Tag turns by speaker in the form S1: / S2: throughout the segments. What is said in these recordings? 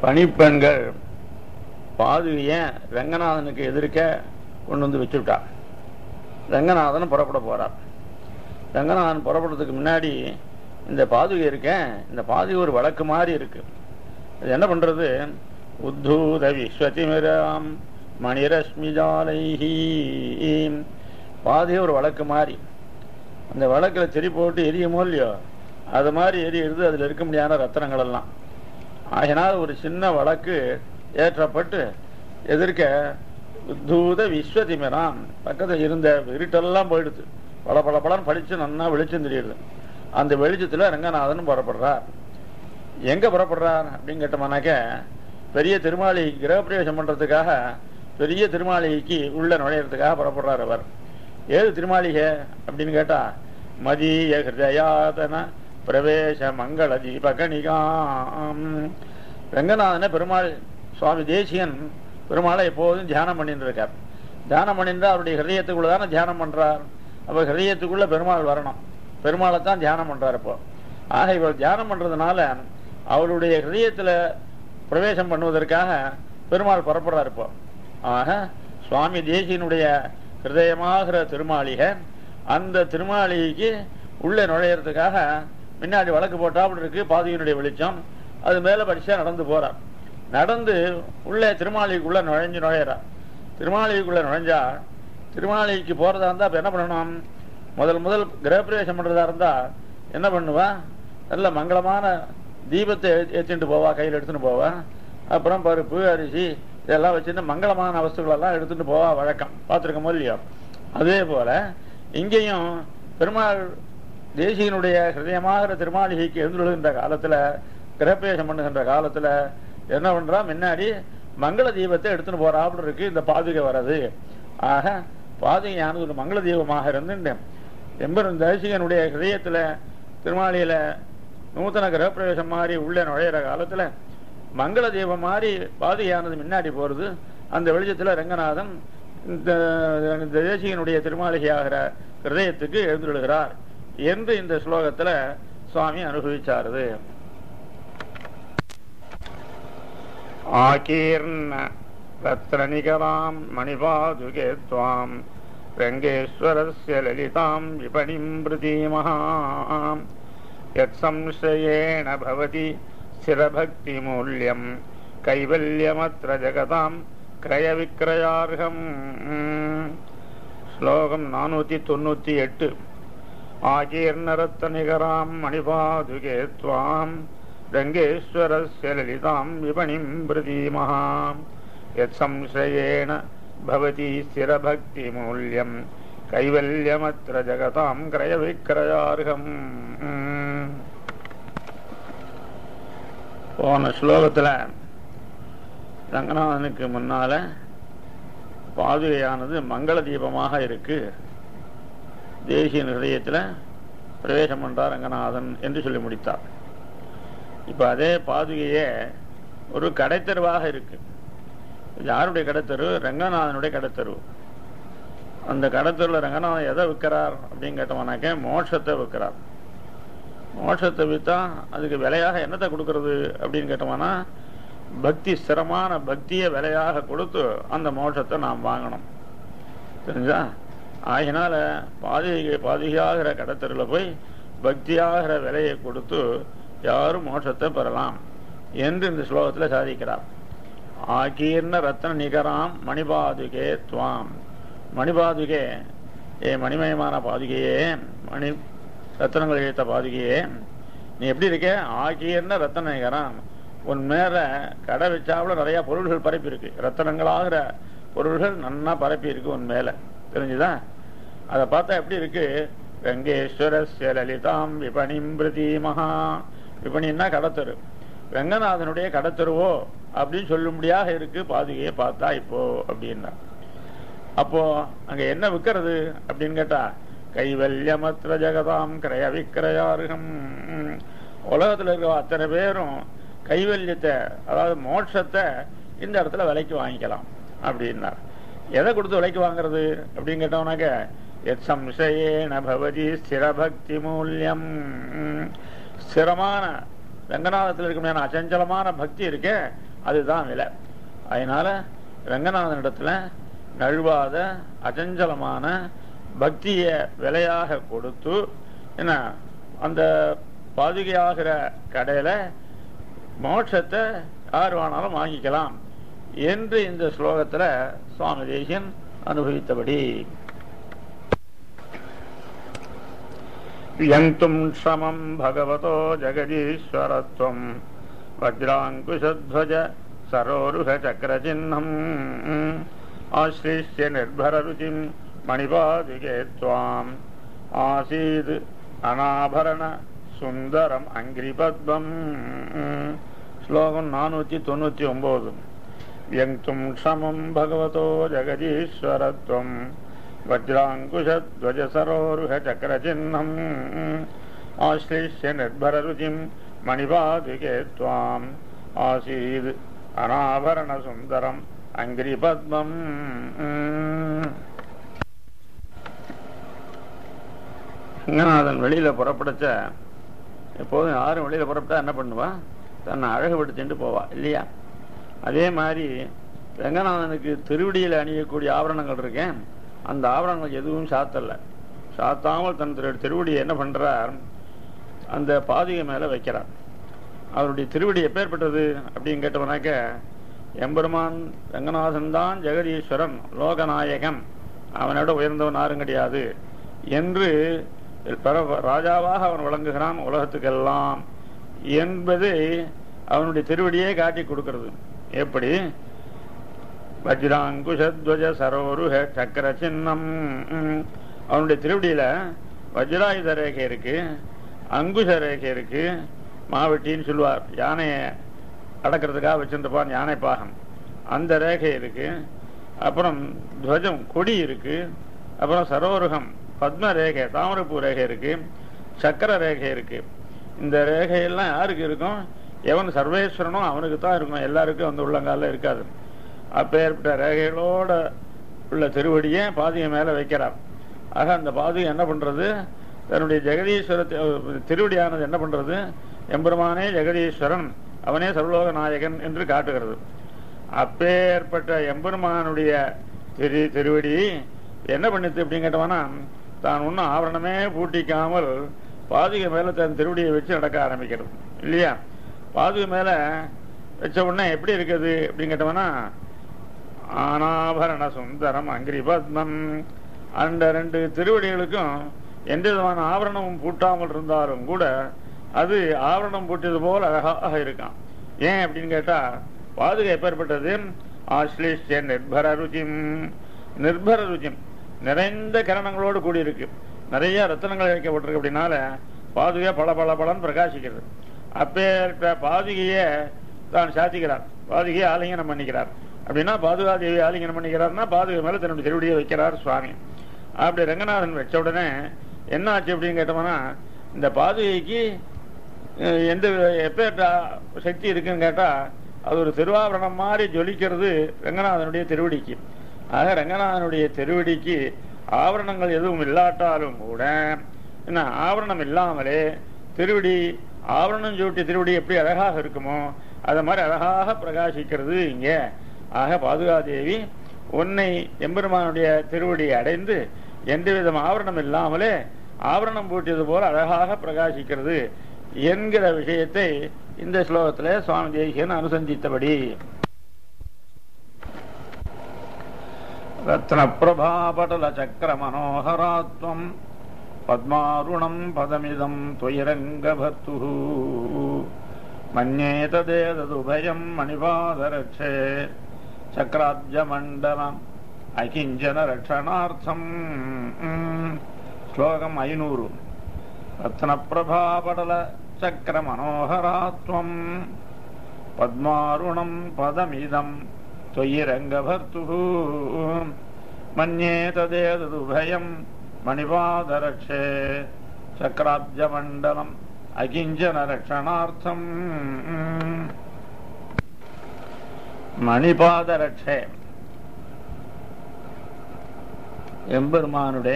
S1: பணிப்பெண்கள் பாதுகைய ரங்கநாதனுக்கு எதிர்க்க கொண்டு வந்து வச்சுட்டா ரங்கநாதன் புறப்பட போறார் ரங்கநாதன் புறப்படுறதுக்கு முன்னாடி இந்த பாதுகை இருக்க இந்த பாதுகை ஒரு வழக்கு மாதிரி இருக்கு அது என்ன பண்றது உத்தூத விஸ்வதிமிராம் மணிரஸ்மிஜாலைஹி பாதுகை ஒரு வழக்கு மாதிரி அந்த வழக்குல செடி போட்டு எரியுமோ இல்லையோ அது மாதிரி எரியுறது அதுல இருக்க முடியாத ரத்தனங்கள் எல்லாம் ஆகினால் ஒரு சின்ன வழக்கு ஏற்றப்பட்டு எதிர்க்க தூத விஸ்வதிமிராம் பக்கத்தில் இருந்த இருட்டெல்லாம் போயிடுது பல பல பலன்னு படிச்சு நன்னா வெளிச்சம் தெரியுது அந்த வெளிச்சத்துல ரங்கநாதன் புறப்படுறார் எங்க புறப்படுறார் அப்படின்னு கேட்டோம்னாக்க பெரிய திருமாளி கிரகப்பிரவேசம் பண்றதுக்காக பெரிய திருமாளிகைக்கு உள்ள நுழையறதுக்காக புறப்படுறார் அவர் ஏது திருமாளிகை அப்படின்னு கேட்டா மதிய ஹிருதயாதன பிரவேச மங்கள தீபகணிகாம் ரங்கநாதன பெருமாள் சுவாமி தேசியன் பெருமாளை எப்போதும் தியானம் பண்ணிட்டு இருக்கார் தியானம் பண்ணிட்டு அவருடைய ஹிருதயத்துக்குள்ள தானே தியானம் பண்றார் அப்ப ஹிருதயத்துக்குள்ள பெருமாள் வரணும் பெருமாளை தான் தியானம் பண்றார் இப்போ ஆக இவர் தியானம் பண்றதுனால அவருடைய ஹிருதயத்துல பிரவேசம் பண்ணுவதற்காக பெருமாள் புறப்படுறார் இப்போ ஆக சுவாமி தேசியனுடைய ஹிருதயமாகிற திருமாளிகை அந்த திருமாளிகைக்கு உள்ளே நுழையறதுக்காக முன்னாடி வழக்கு போட்டாப்புல இருக்கு பாதியினுடைய வெளிச்சம் அது மேல படிச்சா நடந்து போறார் நடந்து உள்ளே திருமாளிகைக்குள்ள நுழைஞ்சு நுழையிறார் திருமாளிகைக்குள்ள நுழைஞ்சா திருமாளிகைக்கு போறதா இருந்தா இப்ப என்ன பண்ணணும் முதல் முதல் கிரகப்பிரவேசம் பண்றதா இருந்தா என்ன பண்ணுவா நல்ல மங்களமான தீபத்தை ஏ- ஏத்திட்டு போவா கையில் எடுத்துட்டு போவா அப்புறம் பருப்பு அரிசி இதெல்லாம் வச்சுட்டு மங்களமான வஸ்துக்கள் எல்லாம் எடுத்துட்டு போவா வழக்கம் பார்த்துருக்க இல்லையோ அதே போல இங்கேயும் பெருமாள் தேசியனுடைய ஹிருதயமாகிற திருமாளிகைக்கு எழுந்துள்ள காலத்துல கிரகப்பிரவேசம் பண்ணுகின்ற காலத்துல என்ன பண்றா முன்னாடி மங்கள தீபத்தை எடுத்துட்டு போறா அப்படி இருக்கு இந்த பாதுகை வர்றது ஆக பாதுகையானது ஒரு மங்கள தீபமாக இருந்து எம்பெரும் தேசிகனுடைய ஹிருதயத்துல திருமாளியில நூத்தன கிரகப்பிரவேசம் மாதிரி உள்ளே நுழையிற காலத்துல மங்கள தீபம் மாதிரி பாதுகையானது முன்னாடி போறது அந்த வெளிச்சத்துல ரங்கநாதன் இந்த இந்த தேசிகனுடைய திருமாளிகையாகிற ஹிருதயத்துக்கு எழுந்துள்ளார் என்று இந்த ஸ்லோகத்துல சுவாமி அனுபவிச்சாருது ஆகீர்ண ரத்னநிகராம் மணிபாதுகே துவாம் ரங்கேஸ்வரஸ்ய லலிதாம் விபணிம் பிரதீமஹாம் யத்சம்சயேன பவதி ஸ்திரபக்திமூல்யம் கைவல்யமத்ர ஜகதாம் கிரயவிக்கிரயார்ஹம் ஸ்லோகம் நானூத்தி தொண்ணூத்தி எட்டு ஆகீர்ணரத்னநிகராம் மணிபாதுகே துவாம் ரங்கேஸ்வரஸ்ய லலிதாம் விபணிம் பிரதீமஹாம் யத்சம்சயேன பவதி ஸ்திரபக்திமூல்யம் கைவல்யமத்ர ஜகதாம் கிரயவிக்கிரயார்ஹம் போன ஸ்லோகத்துல ரங்கநாதனுக்கு முன்னால பாதுகையானது மங்கள தீபமாக இருக்கு தேசிய ஹிருதயத்துல பிரவேசம் பண்றார் ரங்கநாதன் என்று சொல்லி முடித்தார் இப்ப அதே பாதுகையே ஒரு கடைத்தெருவாக இருக்கு இது யாருடைய கடைத்தெரு ரங்கநாதனுடைய கடைத்தெரு அந்த கடத்தூர்ல ரங்கநாதன் எதை விற்கிறார் அப்படின்னு கேட்டோம்னாக்க மோட்சத்தை விற்கிறார் மோட்சத்தை விற்றா அதுக்கு விலையாக என்னத்தை கொடுக்கறது அப்படின்னு கேட்டோம்னா பக்தி ஸ்திரமான பக்தியை விலையாக கொடுத்து அந்த மோட்சத்தை நாம் வாங்கணும் தெரிஞ்சா ஆகினால பாதிகை பாதிகையாகிற கடத்தரில் போய் பக்தியாகிற விலையை கொடுத்து யாரும் மோட்சத்தை பெறலாம் என்று இந்த ஸ்லோகத்தில் சாதிக்கிறார் ஆகீர்ண ரத்ன நிகராம் மணிபாதுகே துவாம் மணிபாதுகே ஏ மணிமயமான பாதுகையே மணி ரத்தனங்கள் இழுத்த பாதுகையே நீ எப்படி இருக்க ஆகீர்ண ரத்தன நிகராம் உன் மேல கடை வச்சாப்புல நிறைய பொருள்கள் பரப்பி இருக்கு ரத்தனங்களாகிற பொருள்கள் நன்னா பரப்பி இருக்கு உன் மேல தெரிஞ்சுதா அதை பார்த்தா எப்படி இருக்கு ரங்கேஸ்வரஸ்ய லலிதாம் விபணிம் பிரதீமஹா விபணின்னா கடத்தரு ரங்கநாதனுடைய கடத்தருவோ அப்படின்னு சொல்லும்படியாக இருக்கு பாதுகையை பார்த்தா இப்போ அப்படின்னா அப்போ அங்க என்ன விற்கிறது அப்படின்னு கேட்டா கைவல்யமத்ர ஜெகதாம் கிரய விக்கிரயாருகம் உலகத்துல இருக்க அத்தனை பேரும் கைவல்யத்தை அதாவது மோட்சத்தை இந்த இடத்துல விலைக்கு வாங்கிக்கலாம் அப்படின்னார் எதை கொடுத்து விலைக்கு வாங்குறது அப்படின்னு கேட்டோம்னாக்க எத் சம்சயேன பவதி ஸ்திரபக்தி மூல்யம் ஸ்திரமான ரங்கநாதத்தில் இருக்க முடியாத அச்சஞ்சலமான பக்தி இருக்கே அதுதான் விலை அதனால ரங்கநாதன் இடத்துல நழுவாத அச்சஞ்சலமான பக்திய விலையாக கொடுத்து என்ன அந்த பாதுகையாகிற கடையில மோட்சத்தை யார் வேணாலும் வாங்கிக்கலாம் என்று இந்த ஸ்லோகத்துல சுவாமி தேசியன் அனுபவித்தபடி யந்தும் ஷமம் பகவதோ ஜெகதீஸ்வரத்வம் வஜ்ராங்குஷத்வஜ சரோருக சக்கரச்சின்னம் ஆசிரிஷ்ய நிர்பரருச்சிம் மணிபாதிகே துவாம் ஆசீத் அனாபரண சுந்தரம் அங்கிரிபத்மம் ஸ்லோகம் நானூற்றி தொண்ணூற்றி ஒம்பது யங்தும் க்ஷமம் பகவதோ ஜெகதீஸ்வரத்வம் வஜ்ராங்குஷத்வஜசரோருக சக்கரச்சின்னம் ஆசிரிஷ்ய நிர்பரருச்சிம் மணிபாதிகே துவாம் ஆசீத் அனாபரண சுந்தரம் அங்கிரி பத்மம் ரங்கநாதன் வெளியில புறப்படச்ச எப்போதும் யாரும் வெளியில புறப்பட்டா என்ன பண்ணுவா தன்னை அழகுபடுத்திட்டு போவா இல்லையா அதே மாதிரி ரங்கநாதனுக்கு திருவடியில் அணியக்கூடிய ஆபரணங்கள் இருக்கேன் அந்த ஆபரணங்கள் எதுவும் சாத்தல சாத்தாமல் தன் திரு திருவடியை என்ன பண்றார் அந்த பாதிகை மேல வைக்கிறார் அவருடைய திருவடி எப்பேற்பட்டது அப்படின்னு கேட்டவனாக்க எம்பெருமான் ரங்கநாதன் தான் ஜெகதீஸ்வரன் லோகநாயகன் அவனோட உயர்ந்தவன் யாரும் கிடையாது என்று பர- ராஜாவாக அவன் விளங்குகிறான் உலகத்துக்கெல்லாம் என்பதை அவனுடைய திருவடியே காட்டி கொடுக்கிறது எப்படி வஜ்ராங்குஷத்வஜ சரோருக சக்கர சின்னம் ம். அவனுடைய திருவடியில வஜ்ராயுத ரேகை இருக்கு அங்குஷ ரேகை இருக்கு மாவெட்டின்னு சொல்லுவார் யானையை அடக்கிறதுக்காக வச்சிருப்பான் யானை பாகம் அந்த ரேகை இருக்கு அப்புறம் துவஜம் கொடி இருக்கு அப்புறம் சரோருகம் பத்ம ரேகை தாமரப்பூ ரேகை இருக்கு சக்கர ரேகை இருக்கு இந்த ரேகையெல்லாம் யாருக்கு இருக்கும் எவன் சர்வேஸ்வரனோ அவனுக்கு தான் இருக்கும் எல்லாருக்கும் அந்த உள்ளங்கால இருக்காது அப்பேற்பட்ட ரேகைகளோட உள்ள திருவடியை பாதிகை மேல வைக்கிறார் ஆக அந்த பாதிகை என்ன பண்றது தன்னுடைய ஜெகதீஸ்வர தி- திருவடியானது என்ன பண்றது எம்பெருமானே ஜெகதீஸ்வரன் அவனே சர்வலோக நாயகன் என்று காட்டுகிறது அப்பேற்பட்ட எம்பெருமானுடைய திரு திருவடி என்ன பண்ணிச்சு அப்படின்னு கேட்டவனா தான் ஒன்றும் ஆவரணமே பூட்டிக்காமல் பாதுகை மேல தன் திருவடியை வச்சு நடக்க ஆரம்பிக்கிறது இல்லையா பாதுகை மேல வச்ச உடனே எப்படி இருக்குது அப்படின்னு கேட்டவனா ஆனாபரண சுந்தரம் அங்கிரி பத்மம் அந்த ரெண்டு திருவடிகளுக்கும் எந்த விதமான ஆபரணமும் பூட்டாமல் இருந்தாலும் கூட அது ஆபரணம் பூட்டியது போல் அழகாக இருக்கான் ஏன் அப்படின்னு கேட்டா பாதுகை எப்பேற்பட்டது ஆஸ்லிஷ்ய நிர்பர ருச்சிம் நிர்பர ருச்சிம் நிறைந்த கிரணங்களோடு கூடியிருக்கு நிறைய ரத்தனங்கள் வைக்கப்பட்டிருக்கு அப்படின்னால பாதுகை பல பல பலன் பிரகாசிக்கிறது அப்பேற்பட்ட பாதுகையை தான் சாத்திக்கிறார் பாதுகையை ஆலிங்கனம் பண்ணிக்கிறார் அப்படின்னா பாதுகாதேவி ஆலிங்கனம் பண்ணிக்கிறார்னா பாதுகை மேல தன்னுடைய திருவடியை வைக்கிறார் சுவாமி அப்படி ரங்கநாதன் வச்ச உடனே என்ன ஆச்சு அப்படின்னு கேட்டோம்னா இந்த பாதுகைக்கு அஹ், எந்த எப்பேற்ற சக்தி இருக்குன்னு கேட்டா அது ஒரு திருவாபரணம் மாதிரி ஜொலிக்கிறது ரங்கநாதனுடைய திருவடிக்கு ஆக ரங்கநாதனுடைய திருவடிக்கு ஆபரணங்கள் எதுவும் இல்லாட்டாலும் கூட என்ன ஆபரணம் இல்லாமலே திருவடி ஆபரணம் சூட்டிய திருவடி எப்படி அழகாக இருக்குமோ அது மாதிரி அழகாக பிரகாசிக்கிறது இங்க ஆக பாதுகாதேவி உன்னை எம்பெருமானுடைய திருவடியை அடைந்து எந்த விதம் ஆவரணம் இல்லாமலே ஆவரணம் பூட்டியது போல அழகாக பிரகாசிக்கிறது என்கிற விஷயத்தை இந்த ஸ்லோகத்திலே சுவாமி தேசிகன் அனுசந்தித்தபடி ரத்ன பிரபாபடல சக்கர மனோகராத்வம் பத்மாருணம் பதமிதம் துயரங்கபர்த்து மன்யேததேததுபயம் மணிபாதரட்சே சக்கராப்ஜமண்டலம் அகிஞ்சன ரட்சணார்த்தம் ஸ்லோகம் ஐநூறு ரத்னப்பிரபாபடல சக்கர மனோகராத்வம் பத்மாருணம் பதமிதம் त्वयिरङ्गभर्तुः मन्ये तदेतदुभयम् मणिपादरक्षे चक्राब्जमण्डलम् अकिञ्चनरक्षणार्थम् மணிபாதரட்சே எம்பெருமானுடைய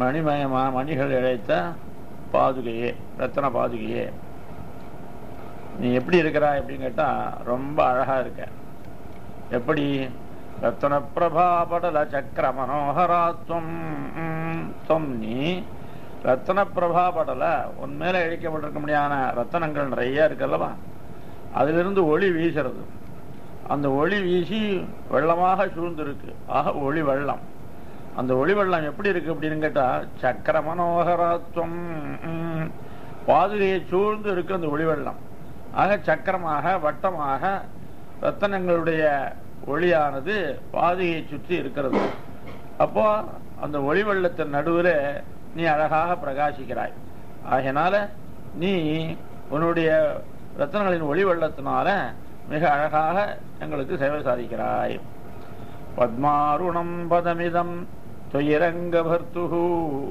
S1: மணிமயமா மணிகள் இழைத்த பாதுகையே ரத்தன பாதுகையே நீ எப்படி இருக்கிறாய் அப்படின்னு கேட்டா ரொம்ப அழகா இருக்க எப்படி ரத்தன பிரபாபடல சக்கர மனோகராத்வம் தொம் நீ ரத்தன பிரபாபடல உன் மேல இழைக்கப்பட்டிருக்க முடியாத ரத்தனங்கள் நிறைய இருக்குல்லவா அதிலிருந்து ஒளி வீசுறது அந்த ஒளி வீசி வெள்ளமாக சூழ்ந்திருக்கு ஆக ஒளி வெள்ளம் அந்த ஒளி வெள்ளம் எப்படி இருக்கு அப்படின்னு கேட்டா சக்கர மனோகரத்துவம் ம், பாதுகையை சூழ்ந்து இருக்கு அந்த ஒளி வெள்ளம் ஆக சக்கரமாக வட்டமாக ரத்தனங்களுடைய ஒளியானது பாதுகையை சுற்றி இருக்கிறது அப்போ அந்த ஒளி வெள்ளத்தின் நடுவில் நீ அழகாக பிரகாசிக்கிறாய் ஆகையினால நீ உன்னுடைய ரத்தனங்களின் ஒளி வெள்ளத்தினால மிக அழகாக எங்களுக்கு சேவை சாதிக்கிறாய் பத்மாருணம் பதமிதம் துயரங்கபர்த்துகு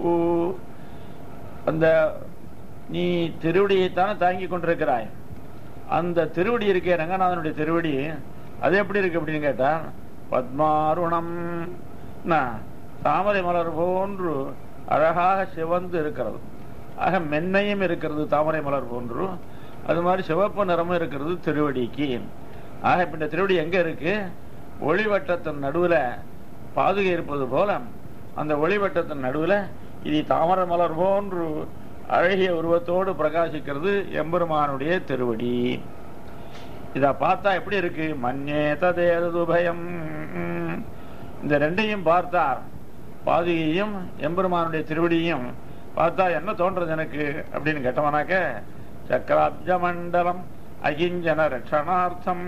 S1: அந்த நீ திருவடியைத்தானே தாங்கி கொண்டிருக்கிறாய் அந்த திருவடி இருக்கே ரங்கநாதனுடைய திருவடி அது எப்படி இருக்கு அப்படின்னு கேட்டா பத்மாருணம் நா, தாமரை மலர் போன்று அழகாக சிவந்து இருக்கிறது ஆக மென்மையும் இருக்கிறது தாமரை மலர் போன்று அது மாதிரி சிவப்பு நிறமும் இருக்கிறது திருவடிக்கு ஆக இப்ப இந்த திருவடி எங்க இருக்கு ஒளிவட்டத்தின் நடுவுல பாதுகை இருப்பது போல அந்த ஒளிவட்டத்தின் நடுவுல இது தாமரை மலர் போன்று அழகிய உருவத்தோடு பிரகாசிக்கிறது எம்பெருமானுடைய திருவடி இத பார்த்தா எப்படி இருக்கு மஞ்சே ததேது பயம் இந்த ரெண்டையும் பார்த்தார் பாதுகையும் எம்பெருமானுடைய திருவடியும் பார்த்தா என்ன தோன்றது எனக்கு அப்படின்னு கேட்டவனாக்க சக்கராப்ஜ மண்டலம் அகிஞ்சன ரட்சணார்த்தம்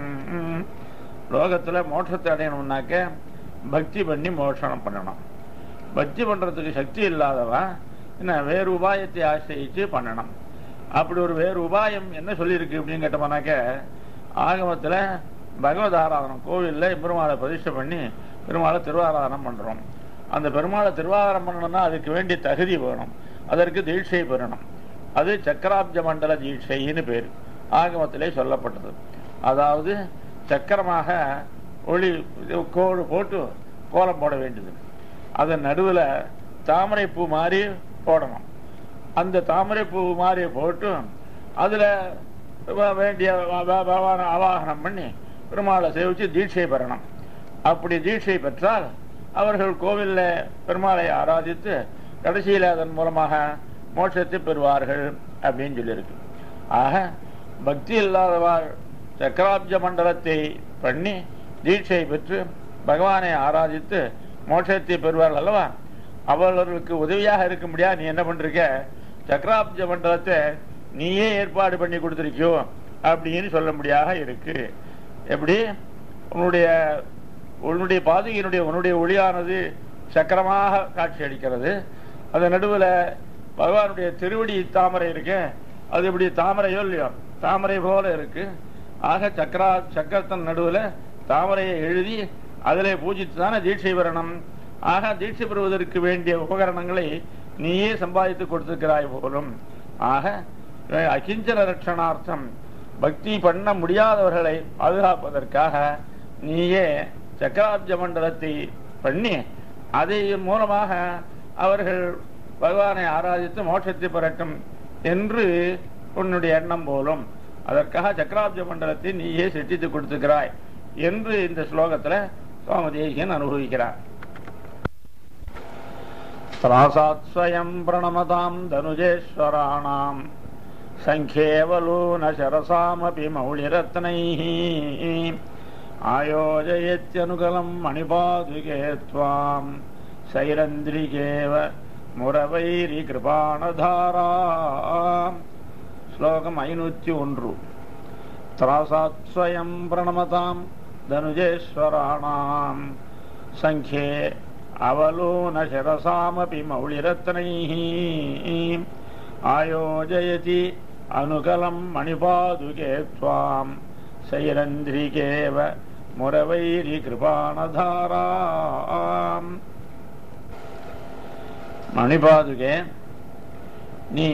S1: லோகத்துல மோட்சத்தை அடையணும்னாக்க பக்தி பண்ணி மோட்சணம் பண்ணணும் பக்தி பண்றதுக்கு சக்தி இல்லாதவன் என்ன வேறு உபாயத்தை ஆசிரியிச்சு பண்ணணும் அப்படி ஒரு வேறு உபாயம் என்ன சொல்லியிருக்கு அப்படின்னு கேட்டோம்னாக்க ஆகமத்துல பகவத் ஆராதனம் கோவில்ல பெருமாளை பிரதிஷ்டை பண்ணி பெருமாளை திருவாராதனம் பண்றோம் அந்த பெருமாளை திருவாராதனம் பண்ணணும்னா அதுக்கு வேண்டிய தகுதி வேணும் அதற்கு தீட்சை பெறணும் அது சக்கராப்ஜ மண்டல தீட்சைன்னு பேர் ஆகமத்திலே சொல்லப்பட்டது அதாவது சக்கரமாக ஒளி கோடு போட்டு கோலம் போட வேண்டியது அதன் நடுவுல தாமரை பூ மாதிரி போடணும் அந்த தாமரை பூ மாதிரி போட்டு அதுல வ- வேண்டிய வ- வ- பகவானை ஆவாகனம் பண்ணி பெருமாளை சேவிச்சு தீட்சை பெறணும் அப்படி தீட்சை பெற்றால் அவர்கள் கோவில்ல பெருமாளை ஆராதித்து கடைசியில் அதன் மூலமாக மோட்சத்தை பெறுவார்கள் அப்படின்னு சொல்லியிருக்கு ஆக பக்தி இல்லாதவாள் சக்கராப்ஜ மண்டலத்தை பண்ணி தீட்சை பெற்று பகவானை ஆராதித்து மோட்சத்தை பெறுவார்கள் அல்லவா அவர்களுக்கு உதவியாக இருக்க முடியாது நீ என்ன பண்றிருக்க சக்கராப்ஜ மண்டலத்தை நீயே ஏற்பாடு பண்ணி கொடுத்திருக்கியோ அப்படின்னு சொல்ல முடியாக இருக்கு எப்படி உன்னுடைய உன்னுடைய பாதுகையினுடைய உன்னுடைய ஒளியானது சக்கரமாக காட்சி அளிக்கிறது அது நடுவுல பகவானுடைய திருவடி தாமரை இருக்கு அது இப்படி தாமரையோ இல்லையோ தாமரை போல இருக்கு ஆக சக்கரா சக்கரத்தின் நடுவுல தாமரையை எழுதி அதிலே பூஜித்து தானே தீட்சை பெறணும் ஆக தீட்சை பெறுவதற்கு வேண்டிய உபகரணங்களை நீயே சம்பாதித்து கொடுத்திருக்கிறாய் போலும் ஆக அகிஞ்சன ரட்சணார்த்தம் பக்தி பண்ண முடியாதவர்களை பாதுகாப்பதற்காக நீயே சக்கராப்ஜ மண்டலத்தை பண்ணி அதை மூலமாக அவர்கள் பகவானை ஆராதித்து மோட்சத்தை பெறட்டும் என்று உன்னுடைய எண்ணம் போலும் அதற்காக சக்கராப்ஜ மண்டலத்தை நீயே சிட்டித்து கொடுத்துக்கிறாய் என்று இந்த ஸ்லோகத்துல சுவாமி தேசியன் அனுபவிக்கிறார் त्रासात् स्वयं प्रणमतां धनुजेश्वराणां सङ्ख्येवलोनशरसामपि मौलिरत्नैः आयोजयत्यनुकलं मणिपादुके त्वां सैरन्द्रिकेव मुरवैरिकृपाणधारा श्लोकम् ऐनूत्य ஒன்று त्रासात् स्वयं प्रणमतां धनुजेश्वराणां सङ्ख्ये अवलोनशरसामपि मौलिरत्नैः आयोजयति अनुकलं मणिपादुके त्वां सैरन्ध्रिकेव मुरवैरिकृपाणधारा மணிபாதுகே நீ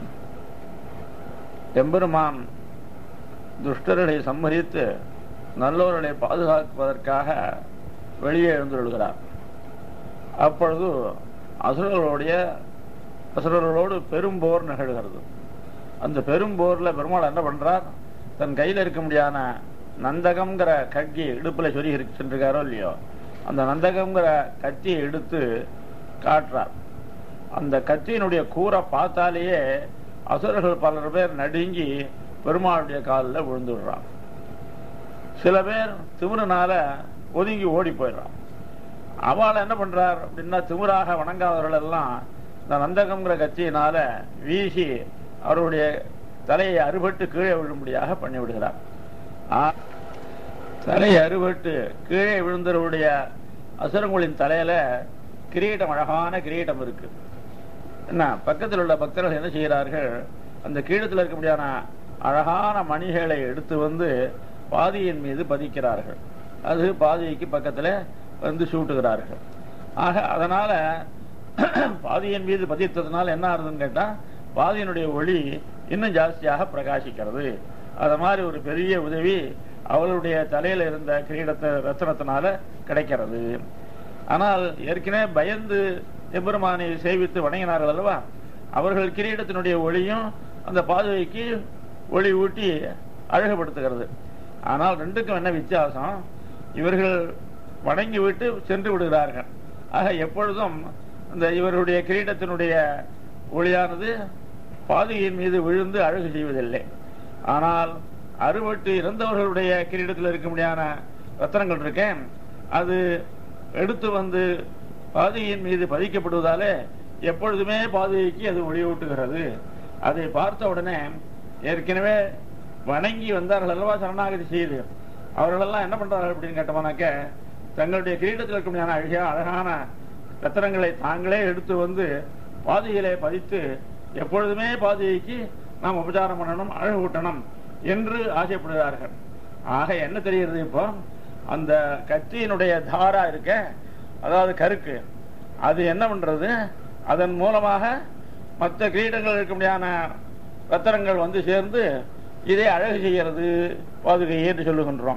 S1: எம்பெருமான் துஷ்டர்களை சம்மதித்து நல்லோர்களை பாதுகாப்பதற்காக வெளியே எழுந்துள்ளார் அப்பொழுது அசுரர்களுடைய அசுரர்களோடு பெரும்போர் நிகழ்கிறது அந்த பெரும்போர்ல பெருமாள் என்ன பண்றார் தன் கையில் இருக்க முடியாத நந்தகம்ங்கிற கட்கி இடுப்புல சொல்லி சென்றிருக்காரோ இல்லையோ அந்த நந்தகம்ங்கிற கத்தியை எடுத்து காட்டுறார் அந்த கத்தியினுடைய கூரை பார்த்தாலேயே அசுரர்கள் பலர் பேர் நடுங்கி பெருமாளுடைய காலில் விழுந்துடுறான் சில பேர் திமிருனால ஒதுங்கி ஓடி போயிடுறான் அவளை என்ன பண்றார் அப்படின்னா திமிராக வணங்காதவர்கள் எல்லாம் இந்த நந்தகம்ங்கிற கட்சியினால வீசி அவருடைய தலையை அறுபட்டு கீழே விழும்படியாக பண்ணி விடுகிறார் ஆ- தலையை அறுபட்டு கீழே விழுந்தவருடைய அசுரங்களின் தலையில கிரீடம் அழகான கிரீடம் இருக்கு என்ன பக்கத்தில் உள்ள பக்தர்கள் என்ன செய்கிறார்கள் அந்த கீழத்தில் இருக்க முடியாத அழகான மணிகளை எடுத்து வந்து பாதியின் மீது பதிக்கிறார்கள் அது பாதிக்கு பக்கத்துல வந்து சூட்டுகிறார்கள் ஆக அதனால பாதியின் மீது பதித்ததுனால என்ன ஆகுதுன்னு கேட்டா பாதியினுடைய ஒளி இன்னும் ஜாஸ்தியாக பிரகாசிக்கிறது அது மாதிரி ஒரு பெரிய உதவி அவளுடைய தலையில இருந்த கிரீடத்தை ரத்தனத்தினால கிடைக்கிறது ஆனால் ஏற்கனவே பயந்து எம்பெருமானை சேவித்து வணங்கினார்கள் அல்லவா அவர்கள் கிரீடத்தினுடைய ஒளியும் அந்த பாதுகைக்கு ஒளி ஊட்டி அழகுபடுத்துகிறது ஆனால் ரெண்டுக்கும் என்ன வித்தியாசம் இவர்கள் வணங்கி விட்டு சென்று விடுகிறார்கள் ஆக எப்பொழுதும் இந்த இவருடைய கிரீடத்தினுடைய ஒளியானது பாதுகையின் மீது விழுந்து அழகு செய்வதில்லை ஆனால் அறுபட்டு இறந்தவர்களுடைய கிரீடத்தில் இருக்க முடியாத ரத்தனங்கள் இருக்கேன் அது எடுத்து வந்து பாதுகையின் மீது பதிக்கப்படுவதாலே எப்பொழுதுமே பாதுகைக்கு அது ஒளியூட்டுகிறது அதை பார்த்த உடனே ஏற்கனவே வணங்கி வந்தார்கள் அல்லவா சரணாகதி செய்து அவர்களெல்லாம் என்ன பண்றார்கள் அப்படின்னு கேட்டோம்னாக்க தங்களுடைய கிரீடத்தில் இருக்க முடியாத அழகிய அழகான ரத்தனங்களை தாங்களே எடுத்து வந்து பாதையிலே பதித்து எப்பொழுதுமே பாதைக்கு நாம் உபச்சாரம் பண்ணணும் அழகு ஊட்டணும் என்று ஆசைப்படுகிறார்கள் ஆக என்ன தெரிகிறது இப்போ அந்த கத்தியினுடைய தாரா இருக்க அதாவது கருக்கு அது என்ன பண்றது அதன் மூலமாக மற்ற கிரீடங்கள் இருக்க முடியாத ரத்தனங்கள் வந்து சேர்ந்து இதை அழகு செய்கிறது பாதுகை என்று சொல்லுகின்றோம்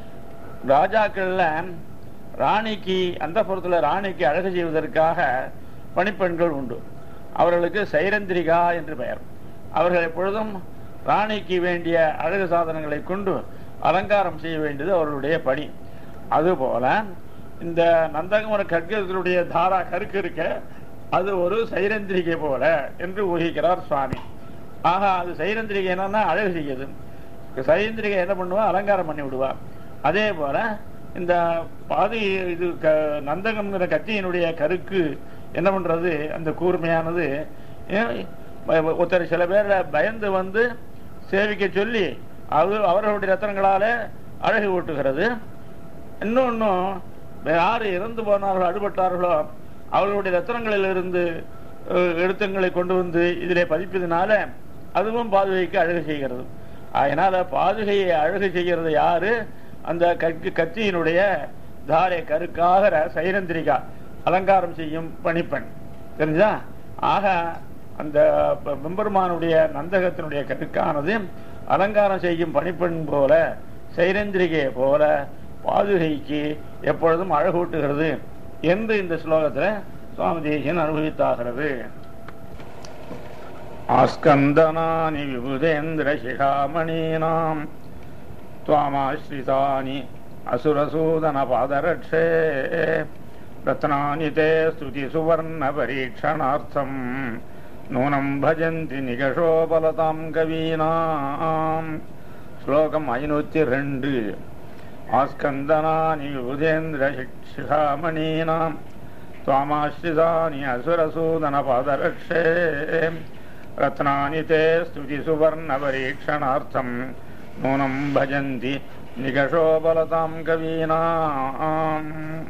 S1: ராஜாக்கள்ல ராணிக்கு அந்த ராணிக்கு அழகு செய்வதற்காக பணிப்பெண்கள் உண்டு அவர்களுக்கு சைரந்திரிகா என்று பெயர் அவர்கள் எப்பொழுதும் ராணிக்கு வேண்டிய அழகு சாதனங்களை கொண்டு அலங்காரம் செய்ய வேண்டியது அவர்களுடைய பணி அதுபோல இந்த நந்தகுமர கற்கத்தினுடைய தாரா கருக்கு இருக்க அது ஒரு சைரந்திரிகை போல என்று ஊகிக்கிறார் சுவாமி ஆக அது சைரந்திரிகை என்னன்னா அழகு செய்யுது சைரந்திரிகை என்ன பண்ணுவா அலங்காரம் பண்ணி விடுவா அதே போல இந்த பாதி இது க நந்தகம்ங்கிற கத்தியினுடைய கருக்கு என்ன பண்றது அந்த கூர்மையானது ஏன், ப- ஒருத்தர் சில பேர் பயந்து வந்து சேவிக்க சொல்லி அது அவர்களுடைய ரத்தனங்களால அழகு ஊட்டுகிறது இன்னொன்னும் யாரு இறந்து போனார்களோ அடிபட்டார்களோ அவர்களுடைய ரத்தனங்களிலிருந்து அஹ், எழுத்துங்களை கொண்டு வந்து இதிலே பதிப்பதனால அதுவும் பாதுகைக்கு அழகு செய்கிறது அதனால பாதுகையை அழகு செய்கிறது யாரு அந்த கற்கு கத்தியினுடைய தாரை கருக்காக ர- சைரந்திரிகா அலங்காரம் செய்யும் பணிப்பெண் தெரிஞ்சா ஆக அந்த ப- பெம்பெருமானுடைய நந்தகத்தினுடைய கருக்கானது அலங்காரம் செய்யும் பணிப்பெண் போல சைரந்திரிகை போல பாதுகைக்கு எப்பொழுதும் அழகூட்டுகிறது என்று இந்த ஸ்லோகத்துல சுவாமி தேசியன் அனுபவித்தாகிறது ஆஸ்கந்தனானி விபுதேந்திர சிகாமணீனாம் त्वामाश्रितानि असुरसूदनपादरक्षे रत्नानि ते स्तुतिसुवर्णपरीक्षणार्थम् नूनं भजन्ति निकषोपलतां कवीनाम् श्लोकम् ऐनूति ரெண்டு ஆஸ்கந்தனானி விபுதேந்திர சிகாமணீனாம் त्वामाश्रितानि असुरसूदनपादरक्षे रत्नानि ते स्तुतिसुवर्णपरीक्षणार्थम् நூனம் பஜந்தி நிகஷோபலதாம் கவீனாம்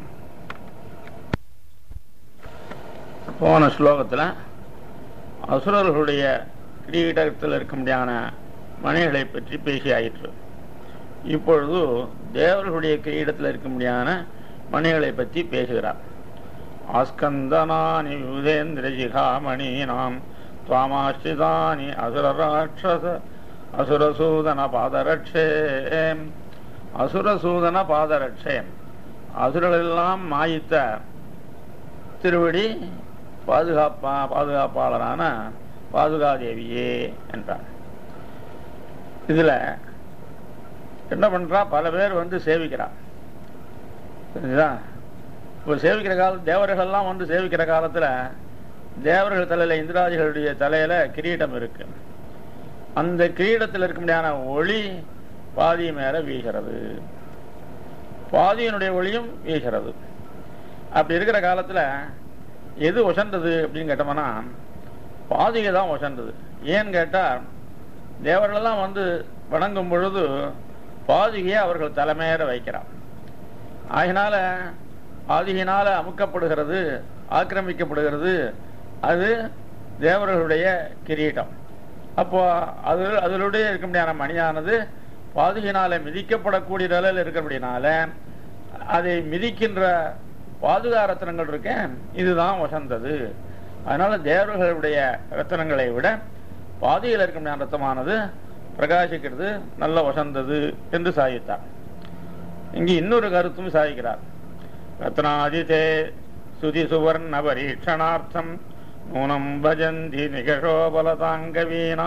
S1: போன ஸ்லோகத்துல அசுரர்களுடைய கிரீடத்தில் இருக்க முடியாத மணிகளை பற்றி பேசியாயிற்று இப்பொழுது தேவர்களுடைய கிரீடத்தில் இருக்க முடியாத மணிகளை பற்றி பேசுகிறார் ஆஸ்கந்தனானி விபுதேந்திர சிகாமணீனாம் துவாமாஸ்ரிதானி அசுரராட்சச அசுரசூதன பாதரட்சே அசுரசூதன பாதரட்சே அசுரலெல்லாம் மாயித்த திருவடி பாதுகாப்பா பாதுகாப்பாளரான பாதுகாதேவியே என்றார் இதுல என்ன பண்றா பல பேர் வந்து சேவிக்கிறா புரிஞ்சுதா இப்போ சேவிக்கிற காலம் தேவர்கள்லாம் வந்து சேவிக்கிற காலத்துல தேவர்கள் தலையில இந்திராதிகளுடைய தலையில கிரீடம் இருக்கு அந்த கிரீடத்தில் இருக்க முடியாத ஒளி பாதி மேல வீசுறது பாதியினுடைய ஒளியும் வீசுறது அப்படி இருக்கிற காலத்துல எது உசந்தது அப்படின்னு கேட்டோம்னா பாதிகை தான் உசந்தது ஏன்னு கேட்டா தேவர்களெல்லாம் வந்து வணங்கும் பொழுது பாதிகையை அவர்கள் தலைமையேற வைக்கிறார் ஆகினால பாதிகையினால அமுக்கப்படுகிறது ஆக்கிரமிக்கப்படுகிறது அது தேவர்களுடைய கிரீடம் அப்போ அது அதிலுடைய இருக்க முடியாத மணியானது பாதுகையினால மிதிக்கப்படக்கூடிய நிலையில் இருக்கிறபடினால அதை மிதிக்கின்ற பாதுகா ரத்தனங்கள் இருக்கேன் இதுதான் வசந்தது அதனால தேவர்களுடைய ரத்தனங்களை விட பாதியில் இருக்க முடியாத ரத்தமானது பிரகாசிக்கிறது நல்ல வசந்தது என்று சாதித்தார் இங்கு இன்னொரு கருத்தும் சாதிக்கிறார் ரத்னாதிதே சுதி சுவர்ண பரீட்சணார்த்தம் நூனம் பஜந்தி நிகழோபலதாங்க வீணா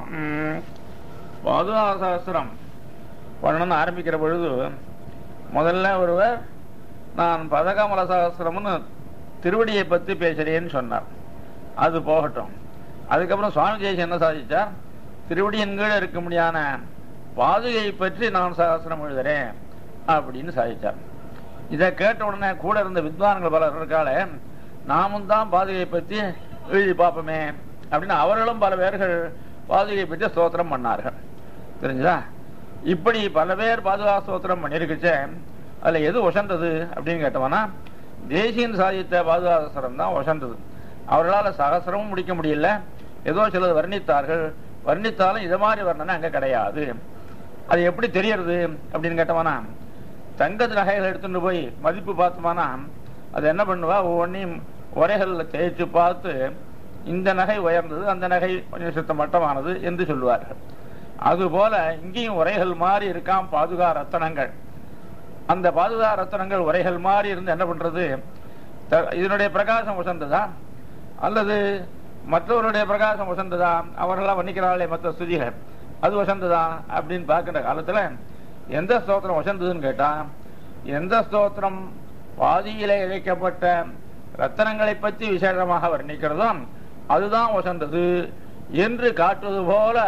S1: பாதுகாசாஸ்திரம் பண்ணணும்னு ஆரம்பிக்கிற பொழுது முதல்ல ஒருவர் நான் பதகமல சாஸ்திரம்னு திருவடியை பத்தி பேசுறேன்னு சொன்னார் அது போகட்டும் அதுக்கப்புறம் சுவாமி ஜெயசி என்ன சாதிச்சார் திருவடியின் கீழே இருக்க முடியாத பாதுகையை பற்றி நான் சாஸ்திரம் எழுதுறேன் அப்படின்னு சாதிச்சார் இதை கேட்ட உடனே கூட இருந்த வித்வான்கள் பலர் இருக்காளே நாமும் தான் பாதுகையை பற்றி எழுதி பார்ப்போமே அப்படின்னு அவர்களும் பல பேர்கள் பாதுகையை பற்றி ஸ்தோத்திரம் பண்ணார்கள் தெரிஞ்சுதா இப்படி பல பேர் பாதுகா ஸ்தோத்திரம் பண்ணிருக்குச்சே அதுல எது உசந்தது அப்படின்னு கேட்டோம்னா தேசியன் சாதித்த பாதுகாசரம் தான் உசந்தது அவர்களால் சகசிரமும் முடிக்க முடியல ஏதோ சிலது வர்ணித்தார்கள் வர்ணித்தாலும் இது மாதிரி வர்ணனை அங்க கிடையாது அது எப்படி தெரியறது அப்படின்னு கேட்டோம்னா தங்கத்து நகைகளை எடுத்துட்டு போய் மதிப்பு பார்த்தோம்னா அது என்ன பண்ணுவா ஒவ்வொன்றையும் உரைகள்ல தேய்ச்சி பார்த்து இந்த நகை உயர்ந்தது அந்த நகை கொஞ்சம் சுத்த மட்டமானது என்று சொல்லுவார்கள் அதுபோல இங்கேயும் உரைகள் மாறி இருக்காம் பாதுகா ரத்தனங்கள் அந்த பாதுகா ரத்தனங்கள் உரைகள் மாறி இருந்து என்ன பண்றது த- இதனுடைய பிரகாசம் உசந்ததா அல்லது மற்றவருடைய பிரகாசம் உசந்ததா அவர்களாம் வர்ணிக்கிறார்களே மற்ற ஸ்துதிகள் அது வசந்ததா அப்படின்னு பார்க்கிற காலத்துல எந்த ஸ்தோத்திரம் வசந்ததுன்னு கேட்டா எந்த ஸ்தோத்திரம் பாதியிலே இழைக்கப்பட்ட ரத்தனங்களை பற்றி விசேஷமாக வர்ணிக்கிறதோ அதுதான் வசந்தது என்று காட்டுவது போல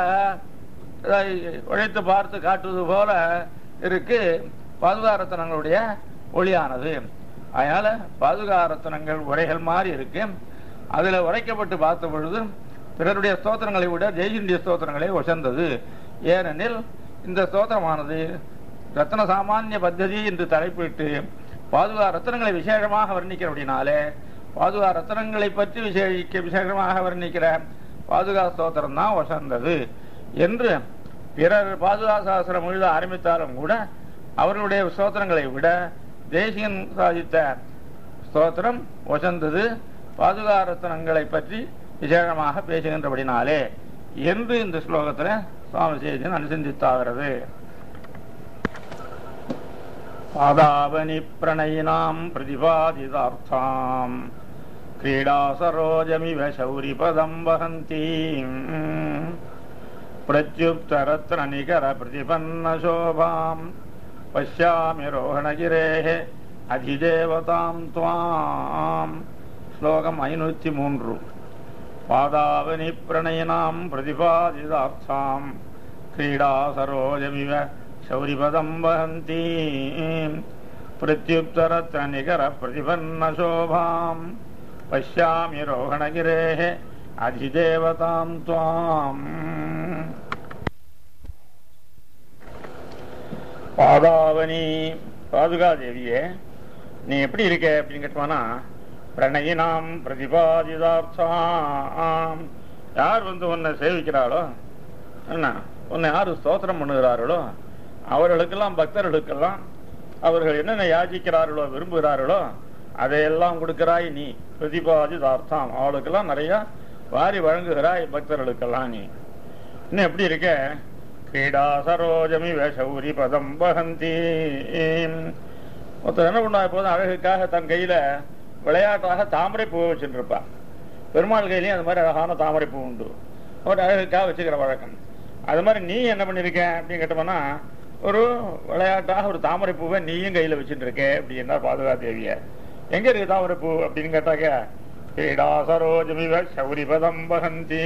S1: அஹ், உழைத்து பார்த்து காட்டுவது போல இருக்கு பாதுகா ரத்தனங்களுடைய ஒளியானது அதனால பாதுகா ரத்தனங்கள் உரைகள் மாதிரி இருக்கு அதுல உரைக்கப்பட்டு பார்த்த பொழுது பிறருடைய ஸ்தோத்திரங்களை விட ஜெயினுடைய ஸ்தோத்திரங்களே உசந்தது ஏனெனில் இந்த ஸ்தோத்திரமானது ரத்ன சாமானிய பத்ததி என்று தலைப்பிட்டு பாதுகா ரத்தனங்களை விசேஷமாக வர்ணிக்கிறபடினாலே பாதுகா ரத்தனங்களை பற்றி விசேஷிக்க விசேஷமாக வர்ணிக்கிற பாதுகா ஸ்தோத்திரம் தான் வசந்தது என்று பிறர் பாதுகா சாஸ்திரம் எழுத ஆரம்பித்தாலும் கூட அவர்களுடைய ஸ்தோத்திரங்களை விட தேசியன் சாதித்த ஸ்தோத்திரம் வசந்தது பாதுகா ரத்னங்களை பற்றி விசேஷமாக பேசுகின்றபடினாலே என்று இந்த ஸ்லோகத்துல சுவாமி சேதன் அனுசந்தித்தாகிறது பாதாவனி பிரணயினாம் பிரதிபாதிதார்த்தாம் क्रीडा सरोजमिव शौरिपदं वहन्तीम् प्रत्युत्तरत्ननिकरप्रतिपन्नशोभाम् पश्यामि रोहणगिरेः अधिदेवतां त्वाम् श्लोकम् ऐनूति मूன்று पादावनि प्रणयिनां प्रतिपादितार्थां क्रीडा सरोजमिव शौरिपदं वहन्ती प्रत्युत्तरत्ननिकरप्रतिपन्नशोभाम् पश्यामि रोहणगिरेः अधिदेवतां त्वाम् பாதாவனி பாதுகா தேவியே நீ எப்படி இருக்க அப்படின்னு கேட்டோம்னா பிரணயினாம் பிரதிபாதிதார்த்தாம் யார் வந்து உன்னை சேவிக்கிறாளோ என்ன உன்னை யார் ஸ்தோத்திரம் பண்ணுகிறார்களோ அவர்களுக்கெல்லாம் பக்தர்களுக்கெல்லாம் அவர்கள் என்னென்ன யாசிக்கிறார்களோ விரும்புகிறார்களோ அதையெல்லாம் கொடுக்கிறாய் நீ பிரதிபாதிதார்த்தம் அவளுக்கெல்லாம் நிறைய வாரி வழங்குகிறாய் பக்தர்களுக்கெல்லாம் நீ இன்னும் எப்படி இருக்க கிரீடா சரோஜமி சௌரி பதம் வகந்தி ஒருத்தர் என்ன பண்ணுவா எப்போதும் அழகுக்காக தன் கையில விளையாட்டாக தாமரை பூ வச்சுருப்பான் பெருமாள் கையிலையும் அது மாதிரி அழகான தாமரை பூ உண்டு ஒரு அழகுக்காக வச்சுக்கிற வழக்கம் அது மாதிரி நீ என்ன பண்ணிருக்க அப்படின்னு கேட்டோம்னா ஒரு விளையாட்டாக ஒரு தாமரை பூவை நீயும் கையில வச்சுட்டு இருக்க அப்படின்னா பாதுகா தேவிய எங்க இருக்கு தாமரை பூ அப்படின்னு கேட்டாக்க கிரீடா சரோஜமிவ சௌரிபதம் வகந்தி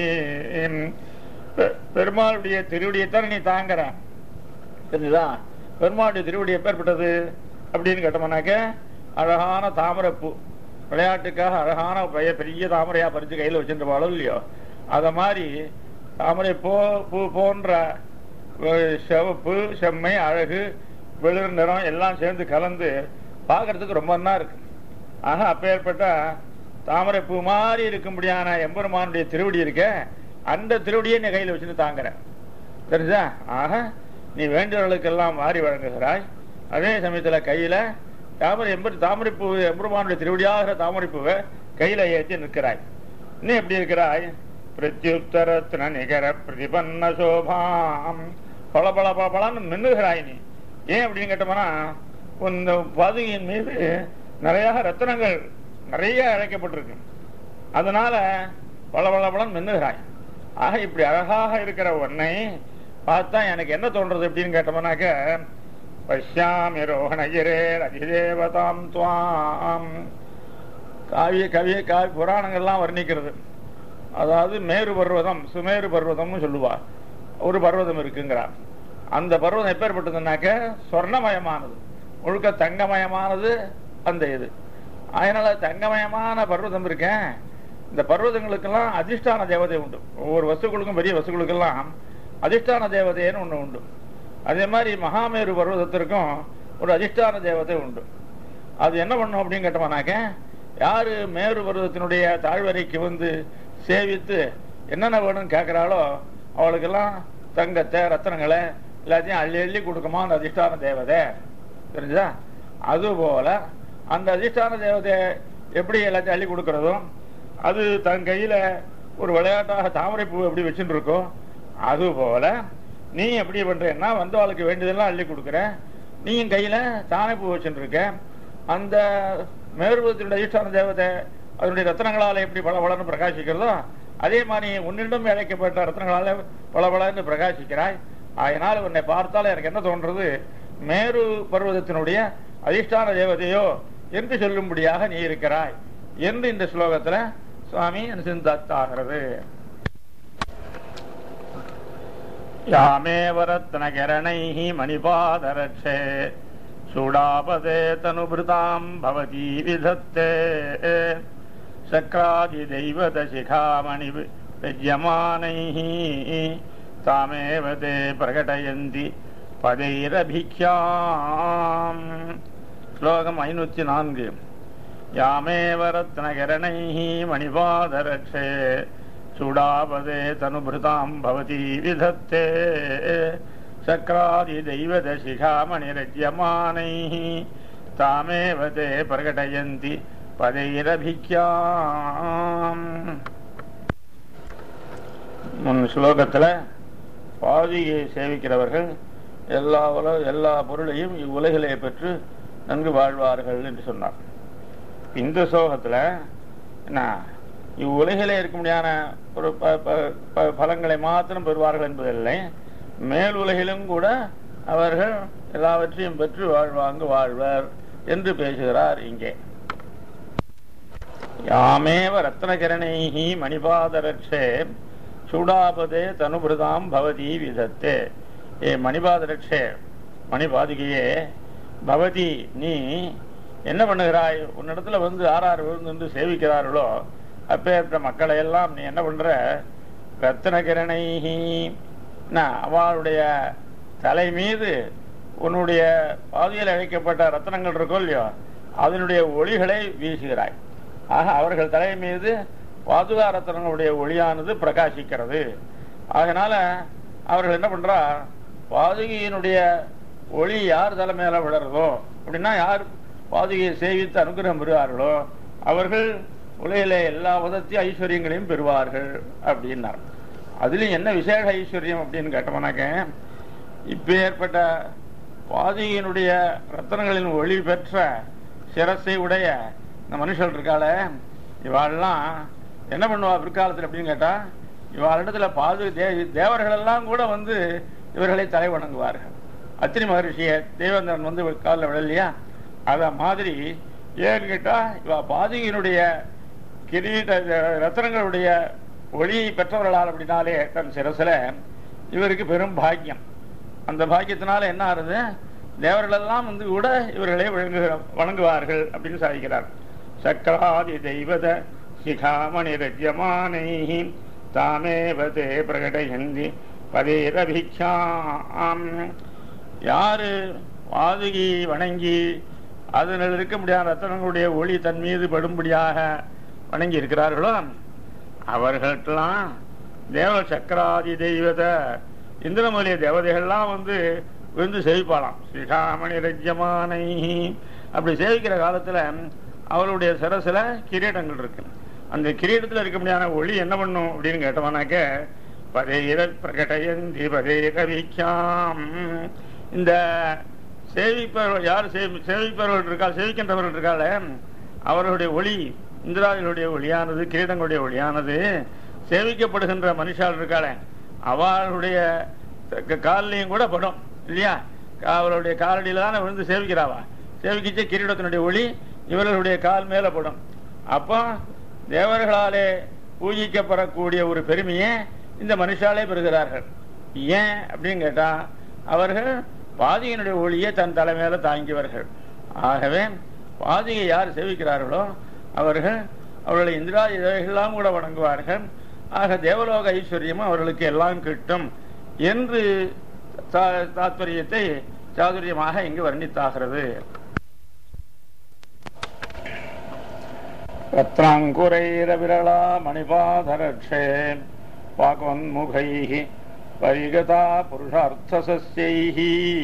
S1: பெ- பெருமாளுடைய திருவடியைத்தான் நீ தாங்குற தெரிஞ்சுதா பெருமாளுடைய திருவடி எப்பேற்பட்டது அப்படின்னு கேட்டோம்னாக்க அழகான தாமரைப்பூ விளையாட்டுக்காக அழகான பெரிய பெரிய தாமரையா பறிச்சு கையில வச்சுட்டு வாழும் இல்லையோ அத மாதிரி தாமரை பூ பூ போன்ற அஹ், சிவப்பு செம்மை அழகு வெளிர் நிறம் எல்லாம் சேர்ந்து கலந்து பார்க்கறதுக்கு ரொம்ப நல்லா இருக்கு ஆக அப்பேற்பட்ட தாமரை பூ மாதிரி இருக்கும்படியான எம்பெருமானுடைய திருவடி இருக்க அந்த திருவடியை நீ கையில வச்சுட்டு தாங்குற தெரிஞ்சா ஆக நீ வேண்டியவர்களுக்கெல்லாம் மாறி வழங்குகிறாய் அதே சமயத்துல கையில தாமரை எம்பர் தாமரை பூ எம்பெருமானுடைய திருவடியாகிற தாமரை பூவை கையில ஏற்றி நிற்கிறாய் நீ எப்படி இருக்கிறாய் பிரத்யுத்தரத்ன நிகர பிரதிபன்ன சோபாம் பல பல பல பலன்னு மின்னுகிறாய் நீ ஏன் அப்படின்னு கேட்டோம்னா இந்த பாதுகையின் மீது நிறைய ரத்தனங்கள் நிறைய அழைக்கப்பட்டிருக்கு அதனால பல பல பலன் மின்னுகிறாய் ஆக இப்படி அழகாக இருக்கிற உன்னை பார்த்தா எனக்கு என்ன தோன்றது அப்படின்னு கேட்டோம்னாக்க பஷ்யாமி ரோஹணகிரே அதிதேவதாம் துவாம் காவிய கவிய காவி புராணங்கள்லாம் வர்ணிக்கிறது அதாவது மேரு பர்வதம் சுமேரு பர்வதம்னு சொல்லுவா ஒரு பர்வதம் இருக்குங்கிறார் அந்த பர்வதம் எப்பேற்பட்டதுன்னாக்க சொர்ணமயமானது முழுக்க தங்கமயமானது அந்த இது அதனால தங்கமயமான பர்வதம் இருக்கேன் இந்த பர்வதங்களுக்கெல்லாம் அதிஷ்டான தேவதை உண்டு ஒவ்வொரு வசுக்களுக்கும் பெரிய வசுக்களுக்கெல்லாம் அதிஷ்டான தேவதைன்னு ஒண்ணு உண்டு அதே மாதிரி மகாமேரு பர்வதத்திற்கும் ஒரு அதிஷ்டான தேவதை உண்டு அது என்ன பண்ணும் அப்படின்னு கேட்டோம்னாக்க யாரு மேரு பர்வதத்தினுடைய தாழ்வரைக்கு வந்து சேவித்து என்னென்ன வேணும்னு கேட்கிறாளோ அவளுக்கெல்லாம் தங்கத்தை ரத்தனங்களை எல்லாத்தையும் அள்ளி அள்ளி கொடுக்குமா அந்த அதிஷ்டான தேவதை தெரிஞ்சுதா அதுபோல அந்த அதிஷ்டான தேவதை எப்படி எல்லாத்தையும் அள்ளி கொடுக்கறதும் அது தன் கையில ஒரு விளையாட்டாக தாமரை பூ எப்படி வச்சுட்டு இருக்கோ அதுபோல நீ எப்படி பண்றேன்னா வந்தவாளுக்கு வேண்டியதெல்லாம் அள்ளி கொடுக்குற நீயும் கையில தாமரை பூ வச்சுட்டு இருக்க அந்த மேருபத்தினுடைய அதிஷ்டான தேவதை அதனுடைய ரத்னங்களால எப்படி பல பலன்னு பிரகாசிக்கிறதோ அதே மாதிரி உன்னிடம் இழைக்கப்பட்ட ரத்னங்களால பல பலன்னு பிரகாசிக்கிறாய் அதனால் உன்னை பார்த்தால் எனக்கு என்ன தோன்றது மேரு பர்வதத்தினுடைய அதிஷ்டான தேவதையோ என்று சொல்லும்படியாக நீ இருக்கிறாய் என்று இந்த ஸ்லோகத்துல சுவாமி சிந்தாத்தாகிறது யாமேவ ரத்னகரணைः மணிபாதரட்சே சூடாபதே தனுபிருதாம் பவதி விதத்தே சக்ராதிதைவதசிகாமணி விஜயமானைः தாமேவ தே பிரகடயந்தி பதைரபிக்யாம் ஸ்லோகம் ஐநூத்தி நான்கு யாமேவ ரத்னகரணைः மணிபாதரட்சே சூடாபதே தனுபிருதாம் பவதி விதத்தே சக்ராதிதைவதசிகாமணிரஜ்யமானைः தாமேவ தே பிரகடயந்தி பதைரபிக்யாம் முன் ஸ்லோகத்துல பாதியை சேவிக்கிறவர்கள் எல்லா உல எல்லா பொருளையும் இவ்வுலகிலே பெற்று நன்கு வாழ்வார்கள் என்று சொன்னார் இந்த ஸ்லோகத்துல என்ன இவ்வுலகிலே இருக்க முடியாத ஒரு ப- ப- ப- பலங்களை மாத்திரம் பெறுவார்கள் என்பதில்லை மேல் உலகிலும் கூட அவர்கள் எல்லாவற்றையும் பெற்று வாழ்வாங்கு வாழ்வர் என்று பேசுகிறார் இங்கே யாமேவ ரத்னகிரணைஹி மணிபாதரட்சே சூடாபதே தனுபிருதாம் பவதி விதத்தே ஏ மணிபாதரட்சே மணிபாதிகையே பவதி நீ என்ன பண்ணுகிறாய் உன்னிடத்துல வந்து ஆறாறு விழுந்து சேவிக்கிறார்களோ அப்பேற்பட்ட மக்களை எல்லாம் நீ என்ன பண்ற ரத்னகிரணைஹி நான் அவளுடைய தலை மீது உன்னுடைய பாதியில் அழைக்கப்பட்ட ரத்னங்கள் இருக்கோ இல்லையோ அதனுடைய ஒளிகளை வீசுகிறாய் ஆக அவர்கள் தலை மீது பாதுகா ரத்னங்களுடைய ஒளியானது பிரகாசிக்கிறது அதனால அவர்கள் என்ன பண்றா பாதுகையினுடைய ஒளி யார் தலை மேல விழறதோ அப்படின்னா யார் பாதுகையை சேவித்து அனுகிரகம் பெறுவார்களோ அவர்கள் உலகிலே எல்லா விதத்தையும் ஐஸ்வர்யங்களையும் பெறுவார்கள் அப்படின்னார் அதுலயும் என்ன விசேஷ ஐஸ்வர்யம் அப்படின்னு கேட்டோம்னாக்க இப்ப ஏற்பட்ட பாதியினுடைய ரத்தனங்களின் ஒளி பெற்ற சிரசை உடைய இந்த மனுஷர்கள் இருக்காள இவாளெல்லாம் என்ன பண்ணுவா பிற்காலத்தில் அப்படின்னு கேட்டா இவாளிடத்துல பாது தே தேவர்கள் எல்லாம் கூட வந்து இவர்களை தலை வணங்குவார்கள் அத்திரி மகரிஷிய தேவேந்திரன் வந்து காலில் விழலையா அத மாதிரி ஏன்னு கேட்டா இவ பாதிகையினுடைய கிரீட ரத்னங்களுடைய ஒளியை பெற்றவர்களால் அப்படின்னாலே தன் சிரசுல இவருக்கு பெரும் பாக்கியம் அந்த பாக்கியத்தினால என்ன ஆறுது தேவர்கள் எல்லாம் வந்து கூட இவர்களை வழங்குகிற வணங்குவார்கள் அப்படின்னு சாதிக்கிறார் சக்கராதி தெய்வத சிகாமணி ரஜ்யமானை தாமேவ தே பிரகடயந்தி பதேரபிக்ஷாம் யாரு வாதுகி வணங்கி அதனில் இருக்க முடியாத ரத்தனங்களுடைய ஒளி தன் மீது படும்படியாக வணங்கி இருக்கிறார்களோ அவர்களுக்கெல்லாம் தேவ சக்கராதி தெய்வத இந்திர முதலிய தேவதைகள்லாம் வந்து விருந்து சேவிப்பாளாம் ஸ்ரீகாமணி ரஜ்யமானை அப்படி சேவிக்கிற காலத்துல அவளுடைய சிரசுல கிரீடங்கள் இருக்கு அந்த கிரீடத்துல இருக்க முடியாத ஒளி என்ன பண்ணும் அப்படின்னு கேட்டோம்னாக்க பதேர பிரகடயந்தி பதேரவிக்காம் இந்த சேவிப்பவர்கள் யார் சேவி- சேவிப்பவர்கள் இருக்கா சேவிக்கின்றவர்கள் இருக்காளே அவர்களுடைய ஒளி இந்திராதிகளுடைய ஒளியானது கிரீடங்களுடைய ஒளியானது சேவிக்கப்படுகின்ற மனுஷால் இருக்காளே அவளுடைய க- கால்லையும் கூட படும் இல்லையா அவளுடைய காலடியில தானே விழுந்து சேவிக்கிறாவா சேவிக்கிச்ச கிரீடத்தினுடைய ஒளி இவர்களுடைய கால் மேல படும் அப்போ தேவர்களாலே பூஜிக்கப்படக்கூடிய ஒரு பெருமையை இந்த மனுஷாலே பெறுகிறார்கள் ஏன் அப்படின்னு கேட்டா அவர்கள் பாதியினுடைய ஒளியை தன் தலைமையில தாங்கியவர்கள் ஆகவே பாதியை யார் சேவிக்கிறார்களோ அவர்கள் அவர்களை இந்திராதி தேவைகள்லாம் கூட வணங்குவார்கள் ஆக தேவலோக ஐஸ்வர்யமும் அவர்களுக்கு எல்லாம் கிட்டும் என்று தா- தாத்பரியத்தை சாதுரியமாக இங்கு வர்ணித்தாகிறது ரத்னாங்குரைரவிரளா மணிபாதரக்ஷே பாகவன்முகைः परिगता पुरुषार्थसस्यैः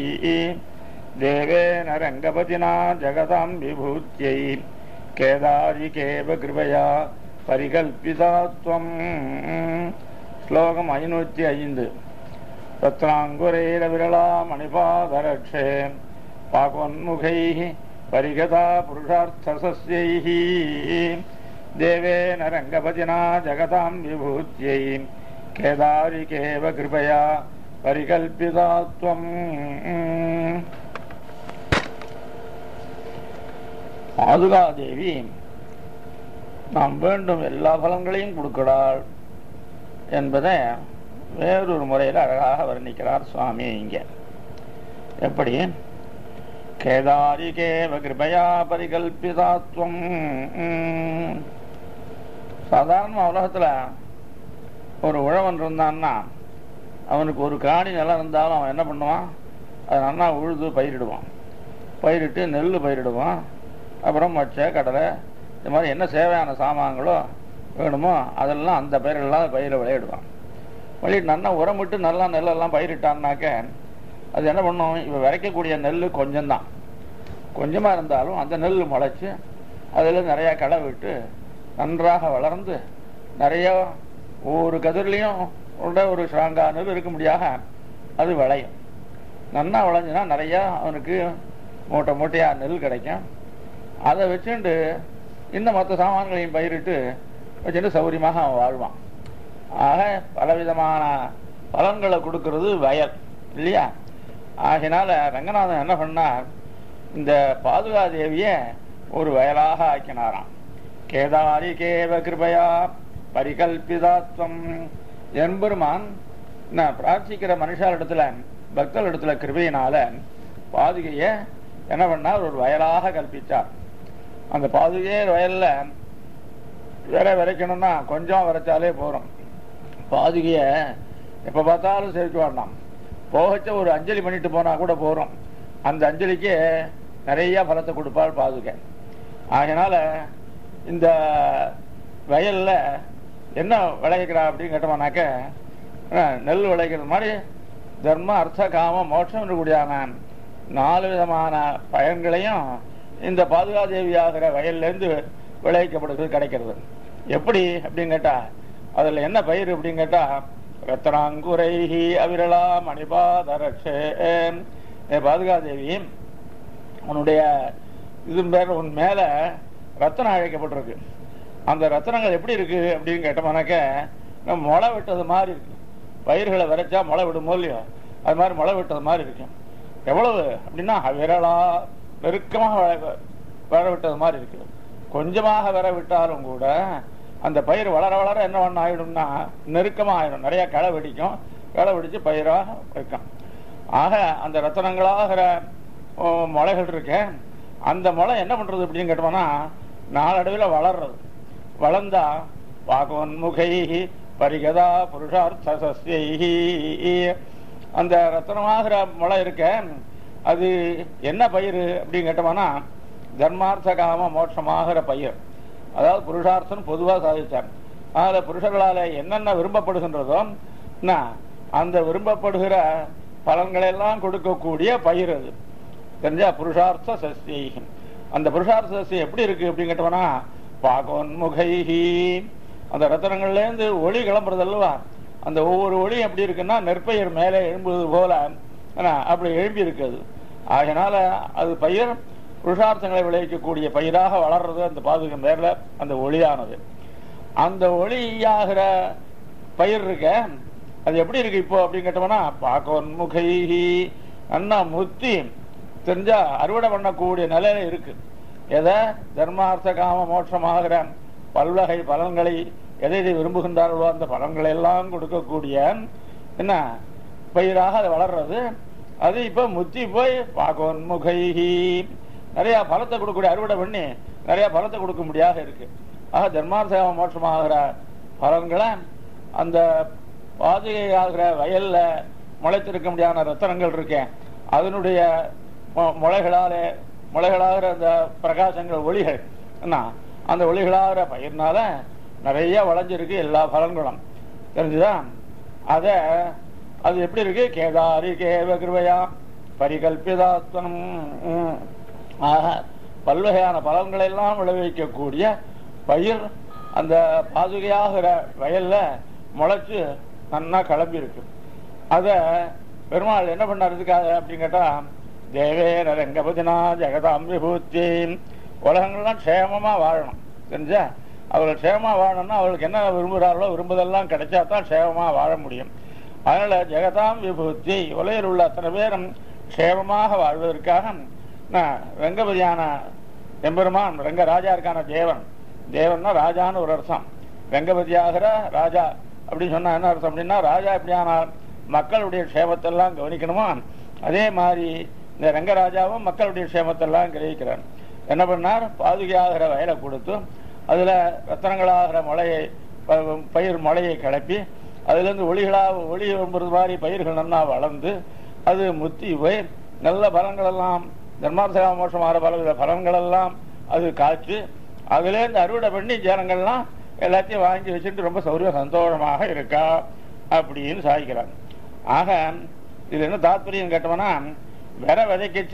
S1: देवेन रङ्गपतिना जगतां विभूत्यै केदारिकेव कृपया परिकल्पिता त्वम् श्लोकम् ஐநூற்றி ஐந்து रत्नाङ्कुरैरविरला मणिपादरक्षे पाकोन्मुखैः परिगता पुरुषार्थसस्यैः देवेन रङ्गपतिना जगतां विभूत्यै केदारिकेव कृपया परिकल्पिता त्वम् பாதுகாதேவி நாம் வேண்டும் எல்லா பலன்களையும் கொடுக்கிறாள் என்பதை வேறொரு முறையில் அழகாக வர்ணிக்கிறார் சுவாமி இங்க எப்படி கேதாரிகேவ கிருபயா பரிகல்பிதாத்வம் சாதாரண உலகத்துல ஒரு உழவன் இருந்தான்னா அவனுக்கு ஒரு காணி நிலம் இருந்தாலும் அவன் என்ன பண்ணுவான் அதை நல்லா உழுது பயிரிடுவான் பயிரிட்டு நெல் பயிரிடுவான் அப்புறம் மொச்சை கடலை இந்த மாதிரி என்ன சேவையான சாமான்களோ வேணுமோ அதெல்லாம் அந்த பயிரெல்லாம் பயிரை விளையிடுவான் விளையிட்டு நல்லா உரமிட்டு நல்லா நெல்லெல்லாம் பயிரிட்டான்னாக்க அது என்ன பண்ணும் இவன் விதைக்கக்கூடிய நெல் கொஞ்சம்தான் கொஞ்சமாக இருந்தாலும் அந்த நெல் முளைச்சு அதில் நிறையா களை விட்டு நன்றாக வளர்ந்து நிறைய ஒவ்வொரு கதிர்லையும் உள்ள ஒரு ஸ்ட்ராங்காக நெல் இருக்க முடியாக அது விளையும் நன்னா விளைஞ்சுன்னா நிறையா அவனுக்கு மூட்டை மூட்டையாக நெல் கிடைக்கும் அதை வச்சுண்டு இன்னும் மற்ற சாமான்களையும் பயிரிட்டு வச்சுட்டு சௌகரியமாக அவன் வாழ்வான் ஆக பலவிதமான பலன்களை கொடுக்கறது வயல் இல்லையா ஆகினால ரங்கநாதன் என்ன பண்ணார் இந்த பாதுகாதேவிய ஒரு வயலாக ஆக்கினாராம் கேதாரி கேவ கிருபையா பரிகல்பிதாத்வம் எம்பெருமான் நான் பிரார்த்திக்கிற மனுஷாரிடத்துல பக்தர் இடத்துல கிருபையினால பாதுகைய என்ன பண்ணார் ஒரு வயலாக கல்பித்தார் அந்த பாதுகையே வயல்ல விரை விதைக்கணும்னா கொஞ்சம் விதைச்சாலே போறோம் பாதுகைய எப்ப பார்த்தாலும் சேர்க்க வேண்டாம் போகச்ச ஒரு அஞ்சலி பண்ணிட்டு போனா கூட போறோம் அந்த அஞ்சலிக்கு நிறைய பலத்தை கொடுப்பாள் பாதுகை ஆகையினால இந்த வயல்ல என்ன விளைவிக்கிறா அப்படின்னு கேட்டோம்னாக்க அஹ், நெல் விளைக்கிறது மாதிரி தர்ம அர்த்த காம மோட்சம் இருக்கக்கூடியான நாலு விதமான பயன்களையும் இந்த பாதுகாதேவி ஆகிற வயல்லேருந்து விளைவிக்கப்படுகிறது கிடைக்கிறது எப்படி அப்படின்னு கேட்டா அதுல என்ன பயிர் அப்படின்னு கேட்டா ரத்னாங்குரைஹி அவிரலா மணிபாதரக்ஷே பாதுகாதேவி உன்னுடைய இது பேர் உன் மேல ரத்தனம் அழைக்கப்பட்டிருக்கு அந்த ரத்தனங்கள் எப்படி இருக்கு அப்படின்னு கேட்டோம்னாக்க நம்ம முளை விட்டது மாதிரி இருக்கு பயிர்களை விதைச்சா முளை விடுமோ இல்லையோ அது மாதிரி முளை விட்டது மாதிரி இருக்கும் எவ்வளவு அப்படின்னா விரலா நெருக்கமாக வள- வளர விட்டது மாதிரி இருக்குது கொஞ்சமாக வர விட்டாலும் கூட அந்த பயிர் வளர வளர என்ன பண்ண ஆயிடும்னா நெருக்கமா ஆயிடும் நிறைய களை வெடிக்கும் களை வெடிச்சு பயிராக இருக்கும் ஆக அந்த ரத்தனங்களாகிற ஓ, முளைகள் இருக்க அந்த முளை என்ன பண்றது அப்படின்னு கேட்டோம்னா நாளடைவில் வளர்றது வளர்ந்தா பாகோன்முகை பரிகதா புருஷார்த்த சஸ்யை அந்த ரத்தனமாகிற முளை இருக்க அது என்ன பயிர் அப்படின்னு கேட்டோம்னா தர்மார்த்த காம மோட்சமாகிற பயிர் அதாவது புருஷார்த்தம் பொதுவாக சாதிச்சார் அதில் புருஷர்களால் என்னென்ன விரும்பப்படுகின்றதோ என்ன, அந்த விரும்பப்படுகிற பலன்களை எல்லாம் கொடுக்கக்கூடிய பயிர் அது தெரிஞ்சா புருஷார்த்த சஸ்யை அந்த புருஷார்த்த சஸ்யம் எப்படி இருக்கு அப்படின்னு கேட்டோம்னா பாகோன்முகைஹி அந்த ரத்தனங்கள்ல இருந்து ஒளி கிளம்புறது அல்லவா அந்த ஒவ்வொரு ஒளியும் எப்படி இருக்குன்னா நெற்பயிர் மேலே எழும்புவது போல என்ன, அப்படி எழும்பி இருக்குது ஆகையினால அது பயிர் புருஷார்த்தங்களை விளைவிக்கக்கூடிய பயிராக வளர்றது அந்த பாதுகா மேல அந்த ஒளியானது அந்த ஒளியாகிற பயிர் இருக்க அது எப்படி இருக்கு இப்போ அப்படின்னு கேட்டோம்னா பாக்கோன்முகைஹி அண்ணா முத்தி தெரிஞ்சா அறுவடை பண்ணக்கூடிய நிலையில இருக்கு எதை தர்மார்த்த காம மோட்சமாகிற பல்வகை பலன்களை எதை எதை விரும்புகின்றார்களோ அந்த பலன்களை எல்லாம் கொடுக்கக்கூடிய என்ன பயிராக அது வளர்றது அது இப்ப முத்தி போய் பாகோன்முகைஹி நிறைய பலத்தை கொடுக்கக்கூடிய அறுவடை பண்ணி நிறைய பலத்தை கொடுக்க முடியாத இருக்கு ஆக தர்மார்த்த காம மோட்சமாகிற பலன்களை அந்த பாதுகையாகிற வயல்ல முளைத்திருக்க முடியாத ரத்தனங்கள் இருக்கேன் அதனுடைய மு- முளைகளாலே முளைகளாகிற அந்த பிரகாசங்கள் ஒளிகள் என்ன அந்த ஒளிகளாகிற பயிர்னால நிறைய வளைஞ்சிருக்கு எல்லா பலன்களும் தெரிஞ்சுதா அத அது எப்படி இருக்கு கேதாரி கேவ கிருபையா பரிகல்பிதாத்வனம் ம். ஆக பல்வகையான பலன்களை எல்லாம் விளைவிக்கக்கூடிய பயிர் அந்த பாதுகையாகிற வயல்ல முளைச்சு நன்னா கிளம்பி இருக்கு அத பெருமாள் என்ன பண்ணார் இதுக்காக அப்படின்னு கேட்டா தேவேன ரங்கபதினா ஜெகதாம் விபூத்தி உலகங்கள்லாம் க்ஷேமமா வாழணும் தெரிஞ்சா அவர்கள் க்ஷேமமா வாழணும்னா அவர்களுக்கு என்ன விரும்புகிறார்களோ விரும்புதெல்லாம் கிடைச்சா தான் க்ஷேமமா வாழ முடியும் அதனால ஜெகதாம் விபூத்தி உலகில் உள்ள அத்தனை பேரும் க்ஷேமமாக வாழ்வதற்காக நான் ரங்கபதியான எம்பெருமான் ரங்க ராஜா இருக்கான தேவன் தேவன்னா ராஜான்னு ஒரு அர்த்தம் ரங்கபதியாகிற ராஜா அப்படின்னு சொன்னா என்ன அர்த்தம் அப்படின்னா ராஜா எப்படியானால் மக்களுடைய க்ஷேமத்தெல்லாம் கவனிக்கணுமா அதே மாதிரி இந்த ரங்கராஜாவும் மக்களுடைய க்ஷேமத்தெல்லாம் கிரகிக்கிறார் என்ன பண்ணார் பாதுகையாகிற வயலை கொடுத்து அதுல ரத்தனங்களாகிற முளையை ப- பயிர் முளையை கிளப்பி அதுலேருந்து ஒளிகளா ஒளி வரும்பது மாதிரி பயிர்கள் நல்லா வளர்ந்து அது முத்தி போய் நல்ல பலன்கள் எல்லாம் தர்மார்த்தகா மோசமான பலவித பலன்கள் எல்லாம் அது காய்ச்சி அதுலேருந்து அறுவடை பண்ணி ஜனங்கள்லாம் எல்லாத்தையும் வாங்கி வச்சுட்டு ரொம்ப சௌரிய சந்தோஷமாக இருக்கா அப்படின்னு சாதிக்கிறாங்க ஆக இது என்ன தாத்பரியம் கேட்டோம்னா விதை விதைக்கச்ச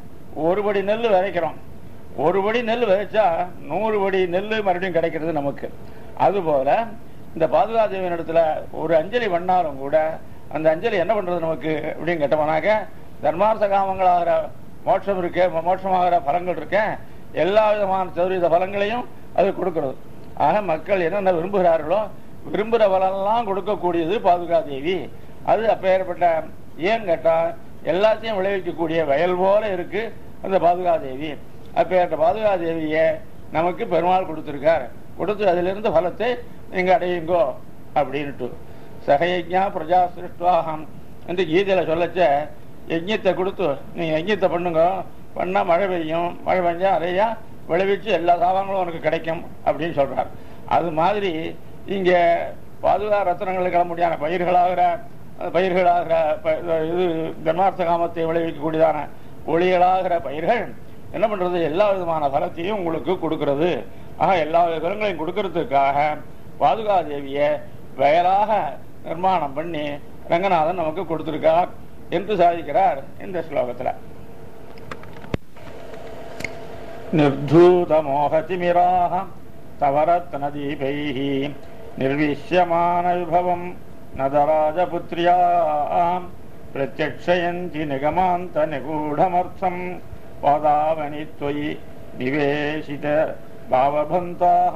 S1: ஒரு படி நெல் விதைக்கிறோம் ஒரு படி நெல் விதைச்சா நூறு படி நெல் மறுபடியும் கிடைக்கிறது நமக்கு அதுபோல இந்த பாதுகாதேவியின் இடத்துல ஒரு அஞ்சலி பண்ணாலும் கூட அந்த அஞ்சலி என்ன பண்றது நமக்கு அப்படின்னு கேட்டோம்னாக்க தர்மார்த்த காமங்களாகிற மோட்சம் இருக்கு மோ- மோட்சமாகிற பலங்கள் இருக்கு எல்லா விதமான சௌரியத பலங்களையும் அது கொடுக்கிறது ஆக மக்கள் என்னென்ன விரும்புகிறார்களோ விரும்புகிற பலனெல்லாம் கொடுக்கக்கூடியது பாதுகாதேவி அது அப்பேற்பட்ட ஏன் கேட்டா எல்லாத்தையும் விளைவிக்கக்கூடிய வயல் போல இருக்கு அந்த பாதுகாதேவி அப்பேற்பட்ட பாதுகாதேவியை நமக்கு பெருமாள் கொடுத்திருக்கார் கொடுத்து அதிலிருந்து பலத்தை நீங்க அடையுங்கோ அப்படின்ட்டு சகயஜா பிரஜா சிருஷ்டுவாகம் என்று கீதையில சொல்லச்ச யஜ்யத்தை கொடுத்து நீங்க யஜ்யத்தை பண்ணுங்க பண்ணா மழை பெய்யும் மழை பெஞ்சா நிறையா விளைவிச்சு எல்லா சாதனங்களும் உனக்கு கிடைக்கும் அப்படின்னு சொல்றார் அது மாதிரி இங்க பாதுகா ரத்தனங்களுக்கு கிளம்ப முடியாத பயிர்களாகிற அந்த பயிர்களாகிற ப- இது தர்மார்த்த காமத்தை விளைவிக்கக்கூடியதான ஒளிகளாகிற பயிர்கள் என்ன பண்றது எல்லா விதமான பலத்தையும் உங்களுக்கு கொடுக்கிறது ஆக எல்லா விதங்களையும் கொடுக்கறதுக்காக பாதுகா தேவிய வயலாக நிர்மாணம் பண்ணி ரங்கநாதன் நமக்கு கொடுத்திருக்கார் என்று சாதிக்கிறார் இந்த ஸ்லோகத்துல निर्धूतमोहतिमिराः तव रत्नदीपैः निर्विश्यमानविभवम् नदराजपुत्र्याम् प्रत्यक्षयन्ति निगमान्तनिगूढमर्थम् पादावनि त्वयि निवेशित भावभन्ताः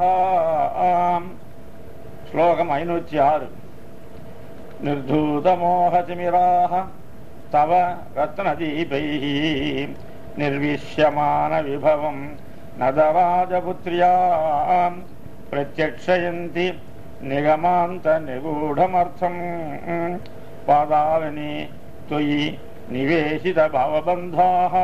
S1: श्लोकम् ऐनूति आरु निर्धूतमोहतिमिराः தவ ரத்னதீபைः நிர்விஷ்யமான விபவம் நதராஜபுத்ரியாம் பிரத்யக்ஷயந்தி நிகமாந்த நிகூடமர்த்தம் பாதாவனி தொயி நிவேசித பவபந்தாக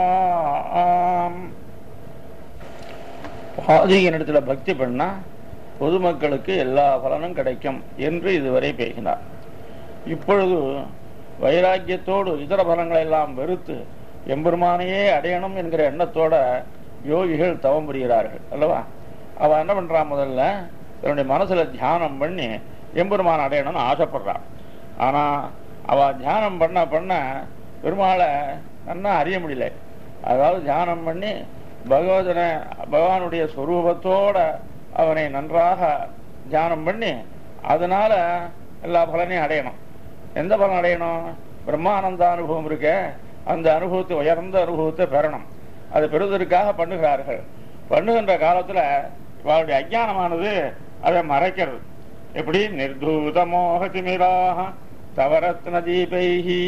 S1: பாதிகனிடத்துல பக்தி பண்ணா பொதுமக்களுக்கு எல்லா பலனும் கிடைக்கும் என்று இதுவரை பேசினார் இப்பொழுது வைராக்கியத்தோடு இதர பலங்களை எல்லாம் வெறுத்து எம்பெருமானையே அடையணும் என்கிற எண்ணத்தோட யோகிகள் தவம் புரிகிறார்கள் அல்லவா அவ என்ன பண்றா முதல்ல தன்னுடைய மனசுல தியானம் பண்ணி எம்பெருமான் அடையணும்னு ஆசைப்படுறான் ஆனா அவ தியானம் பண்ண பண்ண பெருமாளை நன்னா அறிய முடியல அதாவது தியானம் பண்ணி பகவதனை பகவானுடைய சொரூபத்தோட அவனை நன்றாக தியானம் பண்ணி அதனால எல்லா பலனையும் அடையணும் எந்த பலன் அடையணும் பிரம்மானந்த அனுபவம் இருக்க அந்த அனுபவத்தை உயர்ந்த அனுபவத்தை பெறணும் அது பெறுவதற்காக பண்ணுகிறார்கள் பண்ணுகின்ற காலத்துல இவருடைய அஜானமானது அதை மறைக்கிறது எப்படி நிர்தூத மோகதிமிராக தவரத்ன தீபைஹி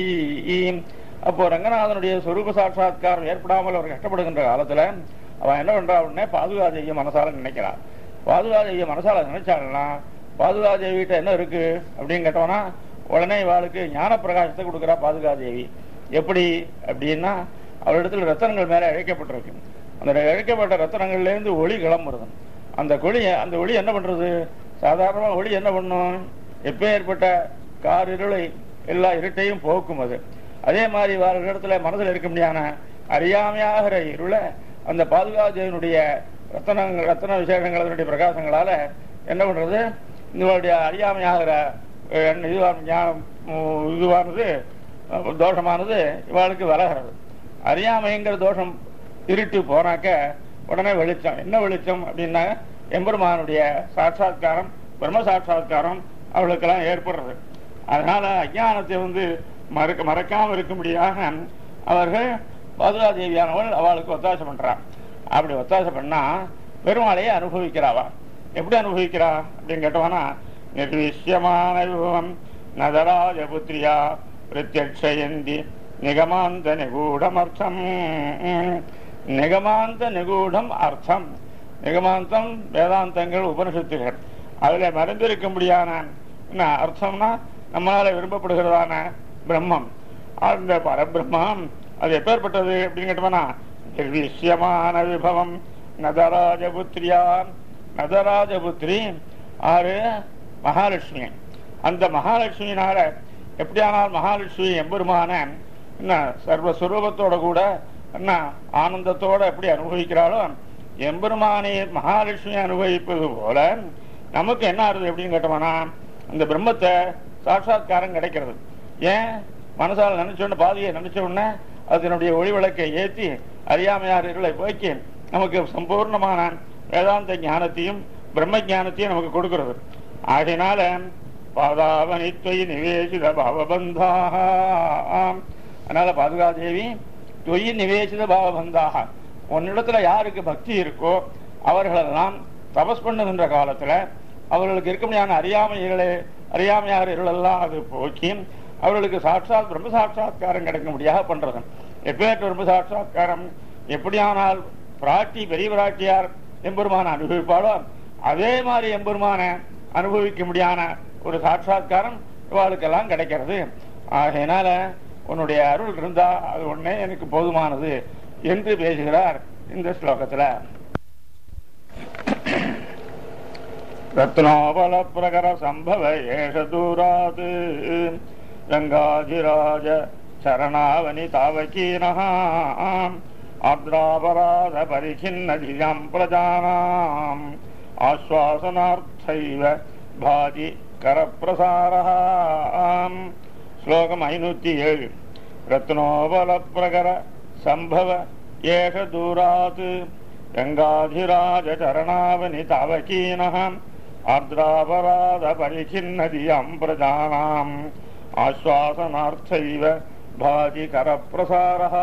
S1: அப்போ ரங்கநாதனுடைய சொரூப சாட்சா்காரம் ஏற்படாமல் அவர் கஷ்டப்படுகின்ற காலத்துல அவன் என்ன பண்றா உடனே பாதுகாதேவிய மனசால நினைக்கிறான் பாதுகாதேவிய மனசால நினைச்சாள்னா பாதுகாதேவிட்ட என்ன இருக்கு அப்படின்னு கேட்டோம்னா உடனே இவாளுக்கு ஞான பிரகாசத்தை கொடுக்குறா பாதுகாதேவி எப்படி அப்படின்னா அவரிடத்துல ரத்தனங்கள் மேல இழைக்கப்பட்டிருக்கு அந்த இழைக்கப்பட்ட ரத்தனங்கள்ல இருந்து ஒளி கிளம்புறது அந்த ஒளி அந்த ஒளி என்ன பண்றது சாதாரணமா ஒளி என்ன பண்ணும் எப்ப ஏற்பட்ட கார் இருளை எல்லா இருட்டையும் போக்கும் அது அதே மாதிரி வேற இடத்துல மனதில் இருக்க முடியாத அறியாமையாகிற இருளை அந்த பாதுகாதேவனுடைய ரத்தனங்கள் ரத்தன விசேஷங்கள் அதனுடைய பிரகாசங்களால என்ன பண்றது இவருடைய அறியாமையாகிற அஹ், இதுவா ஞானம் உம், இதுவானது அஹ், தோஷமானது இவாளுக்கு விலகிறது அறியாமைங்கிற தோஷம் இருட்டு போனாக்க உடனே வெளிச்சம் என்ன வெளிச்சம் அப்படின்னா எம்பெருமானுடைய சாட்சாத்காரம் பிரம்ம சாட்சாத்காரம் அவளுக்கெல்லாம் ஏற்படுறது அதனால அஜானத்தை வந்து மறக்க மறக்காம இருக்கும்படியாக அவர்கள் பாதுகாதேவியானவள் அவளுக்கு ஒத்தாசை பண்றான் அப்படி ஒத்தாசை பண்ணா பெருமாளையே அனுபவிக்கிறாவா எப்படி அனுபவிக்கிறா அப்படின்னு கேட்டோம்னா நிர்விஷ்யமான விபவம் நதராஜபுத்திரியா பிரத்யக்ஷயந்தி நிகமாந்த நிகூடமர்த்தம் நிகமாந்த நிகூடம் அர்த்தம் நிகமாந்தம் வேதாந்தங்கள் உபனிஷத்துகள் அதுல மறைந்திருக்கும்படியான என்ன அர்த்தம்னா நம்மளால விரும்பப்படுகிறதான பிரம்மம் அந்த பரபிரம்மம் அது எப்பேற்பட்டது அப்படின்னு கேட்டோம்னா நிர்விஷ்யமான விபவம் நதராஜபுத்திரியா நதராஜபுத்திரி ஆறு மகாலட்சுமி அந்த மகாலட்சுமியினால எப்படியானால் மகாலட்சுமி எம்பெருமான என்ன சர்வஸ்வரூபத்தோட கூட என்ன ஆனந்தத்தோட எப்படி அனுபவிக்கிறாளோ எம்பெருமானை மகாலட்சுமி அனுபவிப்பது போல நமக்கு என்ன ஆறுது எப்படின்னு கேட்டோம்னா அந்த பிரம்மத்தை சாட்சாத்காரம் கிடைக்கிறது ஏன் மனசால நினைச்ச உடனே பாதியை நினைச்ச உடனே அதனுடைய ஒளி விளக்கை ஏற்றி அறியாமையார் இருளை போக்கி நமக்கு சம்பூர்ணமான வேதாந்த ஞானத்தையும் பிரம்ம ஞானத்தையும் நமக்கு கொடுக்கிறது ஆகையினால பாதாவனித்வை நிவேசித பாவபந்தாக அதனால பாதுகாதேவி தொய் நிவேசித பாவபந்தாக உன்னிடத்துல யாருக்கு பக்தி இருக்கோ அவர்களெல்லாம் தபஸ் பண்ணுகின்ற காலத்துல அவர்களுக்கு இருக்க முடியாத அறியாமைகளை அறியாமையார் இருளெல்லாம் அது போக்கி அவர்களுக்கு சாட்சாத் பிரம்ம சாட்சாத்காரம் கிடைக்க முடியாத பண்றது எப்பேற்ற பிரம்ம சாட்சாத்காரம் எப்படியானால் பிராட்டி பெரிய பிராட்டியார் எம்பெருமான அனுபவிப்பாளோ அதே மாதிரி எம்பெருமான அனுபவிக்க முடியாத ஒரு சாட்சாத்காரம் இவாளுக்கெல்லாம் கிடைக்கிறது ஆகையினால உன்னுடைய அருள் இருந்தா அது ஒண்ணே எனக்கு போதுமானது என்று பேசுகிறார் இந்த ஸ்லோகத்துல ரத்னோபல பிரகர சம்பவ ஏஷ தூராத் ரங்காதிராஜ சரணாவனி தாவகீனாம் ஆர்திராபராத பரிச்சின்னதிஜாம் பிரஜானாம் ஆஸ்வாசனார்த்தைவ பாதி கரப்பிரசாரம் ஸ்லோகம் ஐநூத்தி ஏழு ரத்னோபல பிரகர சம்பவ ஏஷ தூராத் ரங்காதிராஜ சரணாவனி தாவகீனஹம் ஆர்திராபராத பரிச்சின்னதியம் பிரஜானாம் ஆஸ்வாசனார்த்தைவ பாதி கரப்பிரசாரः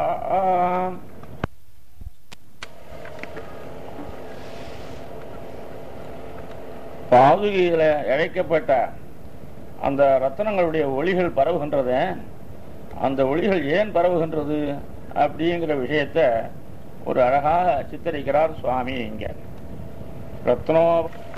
S1: பாதுகையில இழைக்கப்பட்ட அந்த ரத்தனங்களுடைய ஒளிகள் பரவுகின்றத அந்த ஒளிகள் ஏன் பரவுகின்றது அப்படிங்கிற விஷயத்த ஒரு அழகாக சித்தரிக்கிறார் சுவாமி இங்க ரத்னோ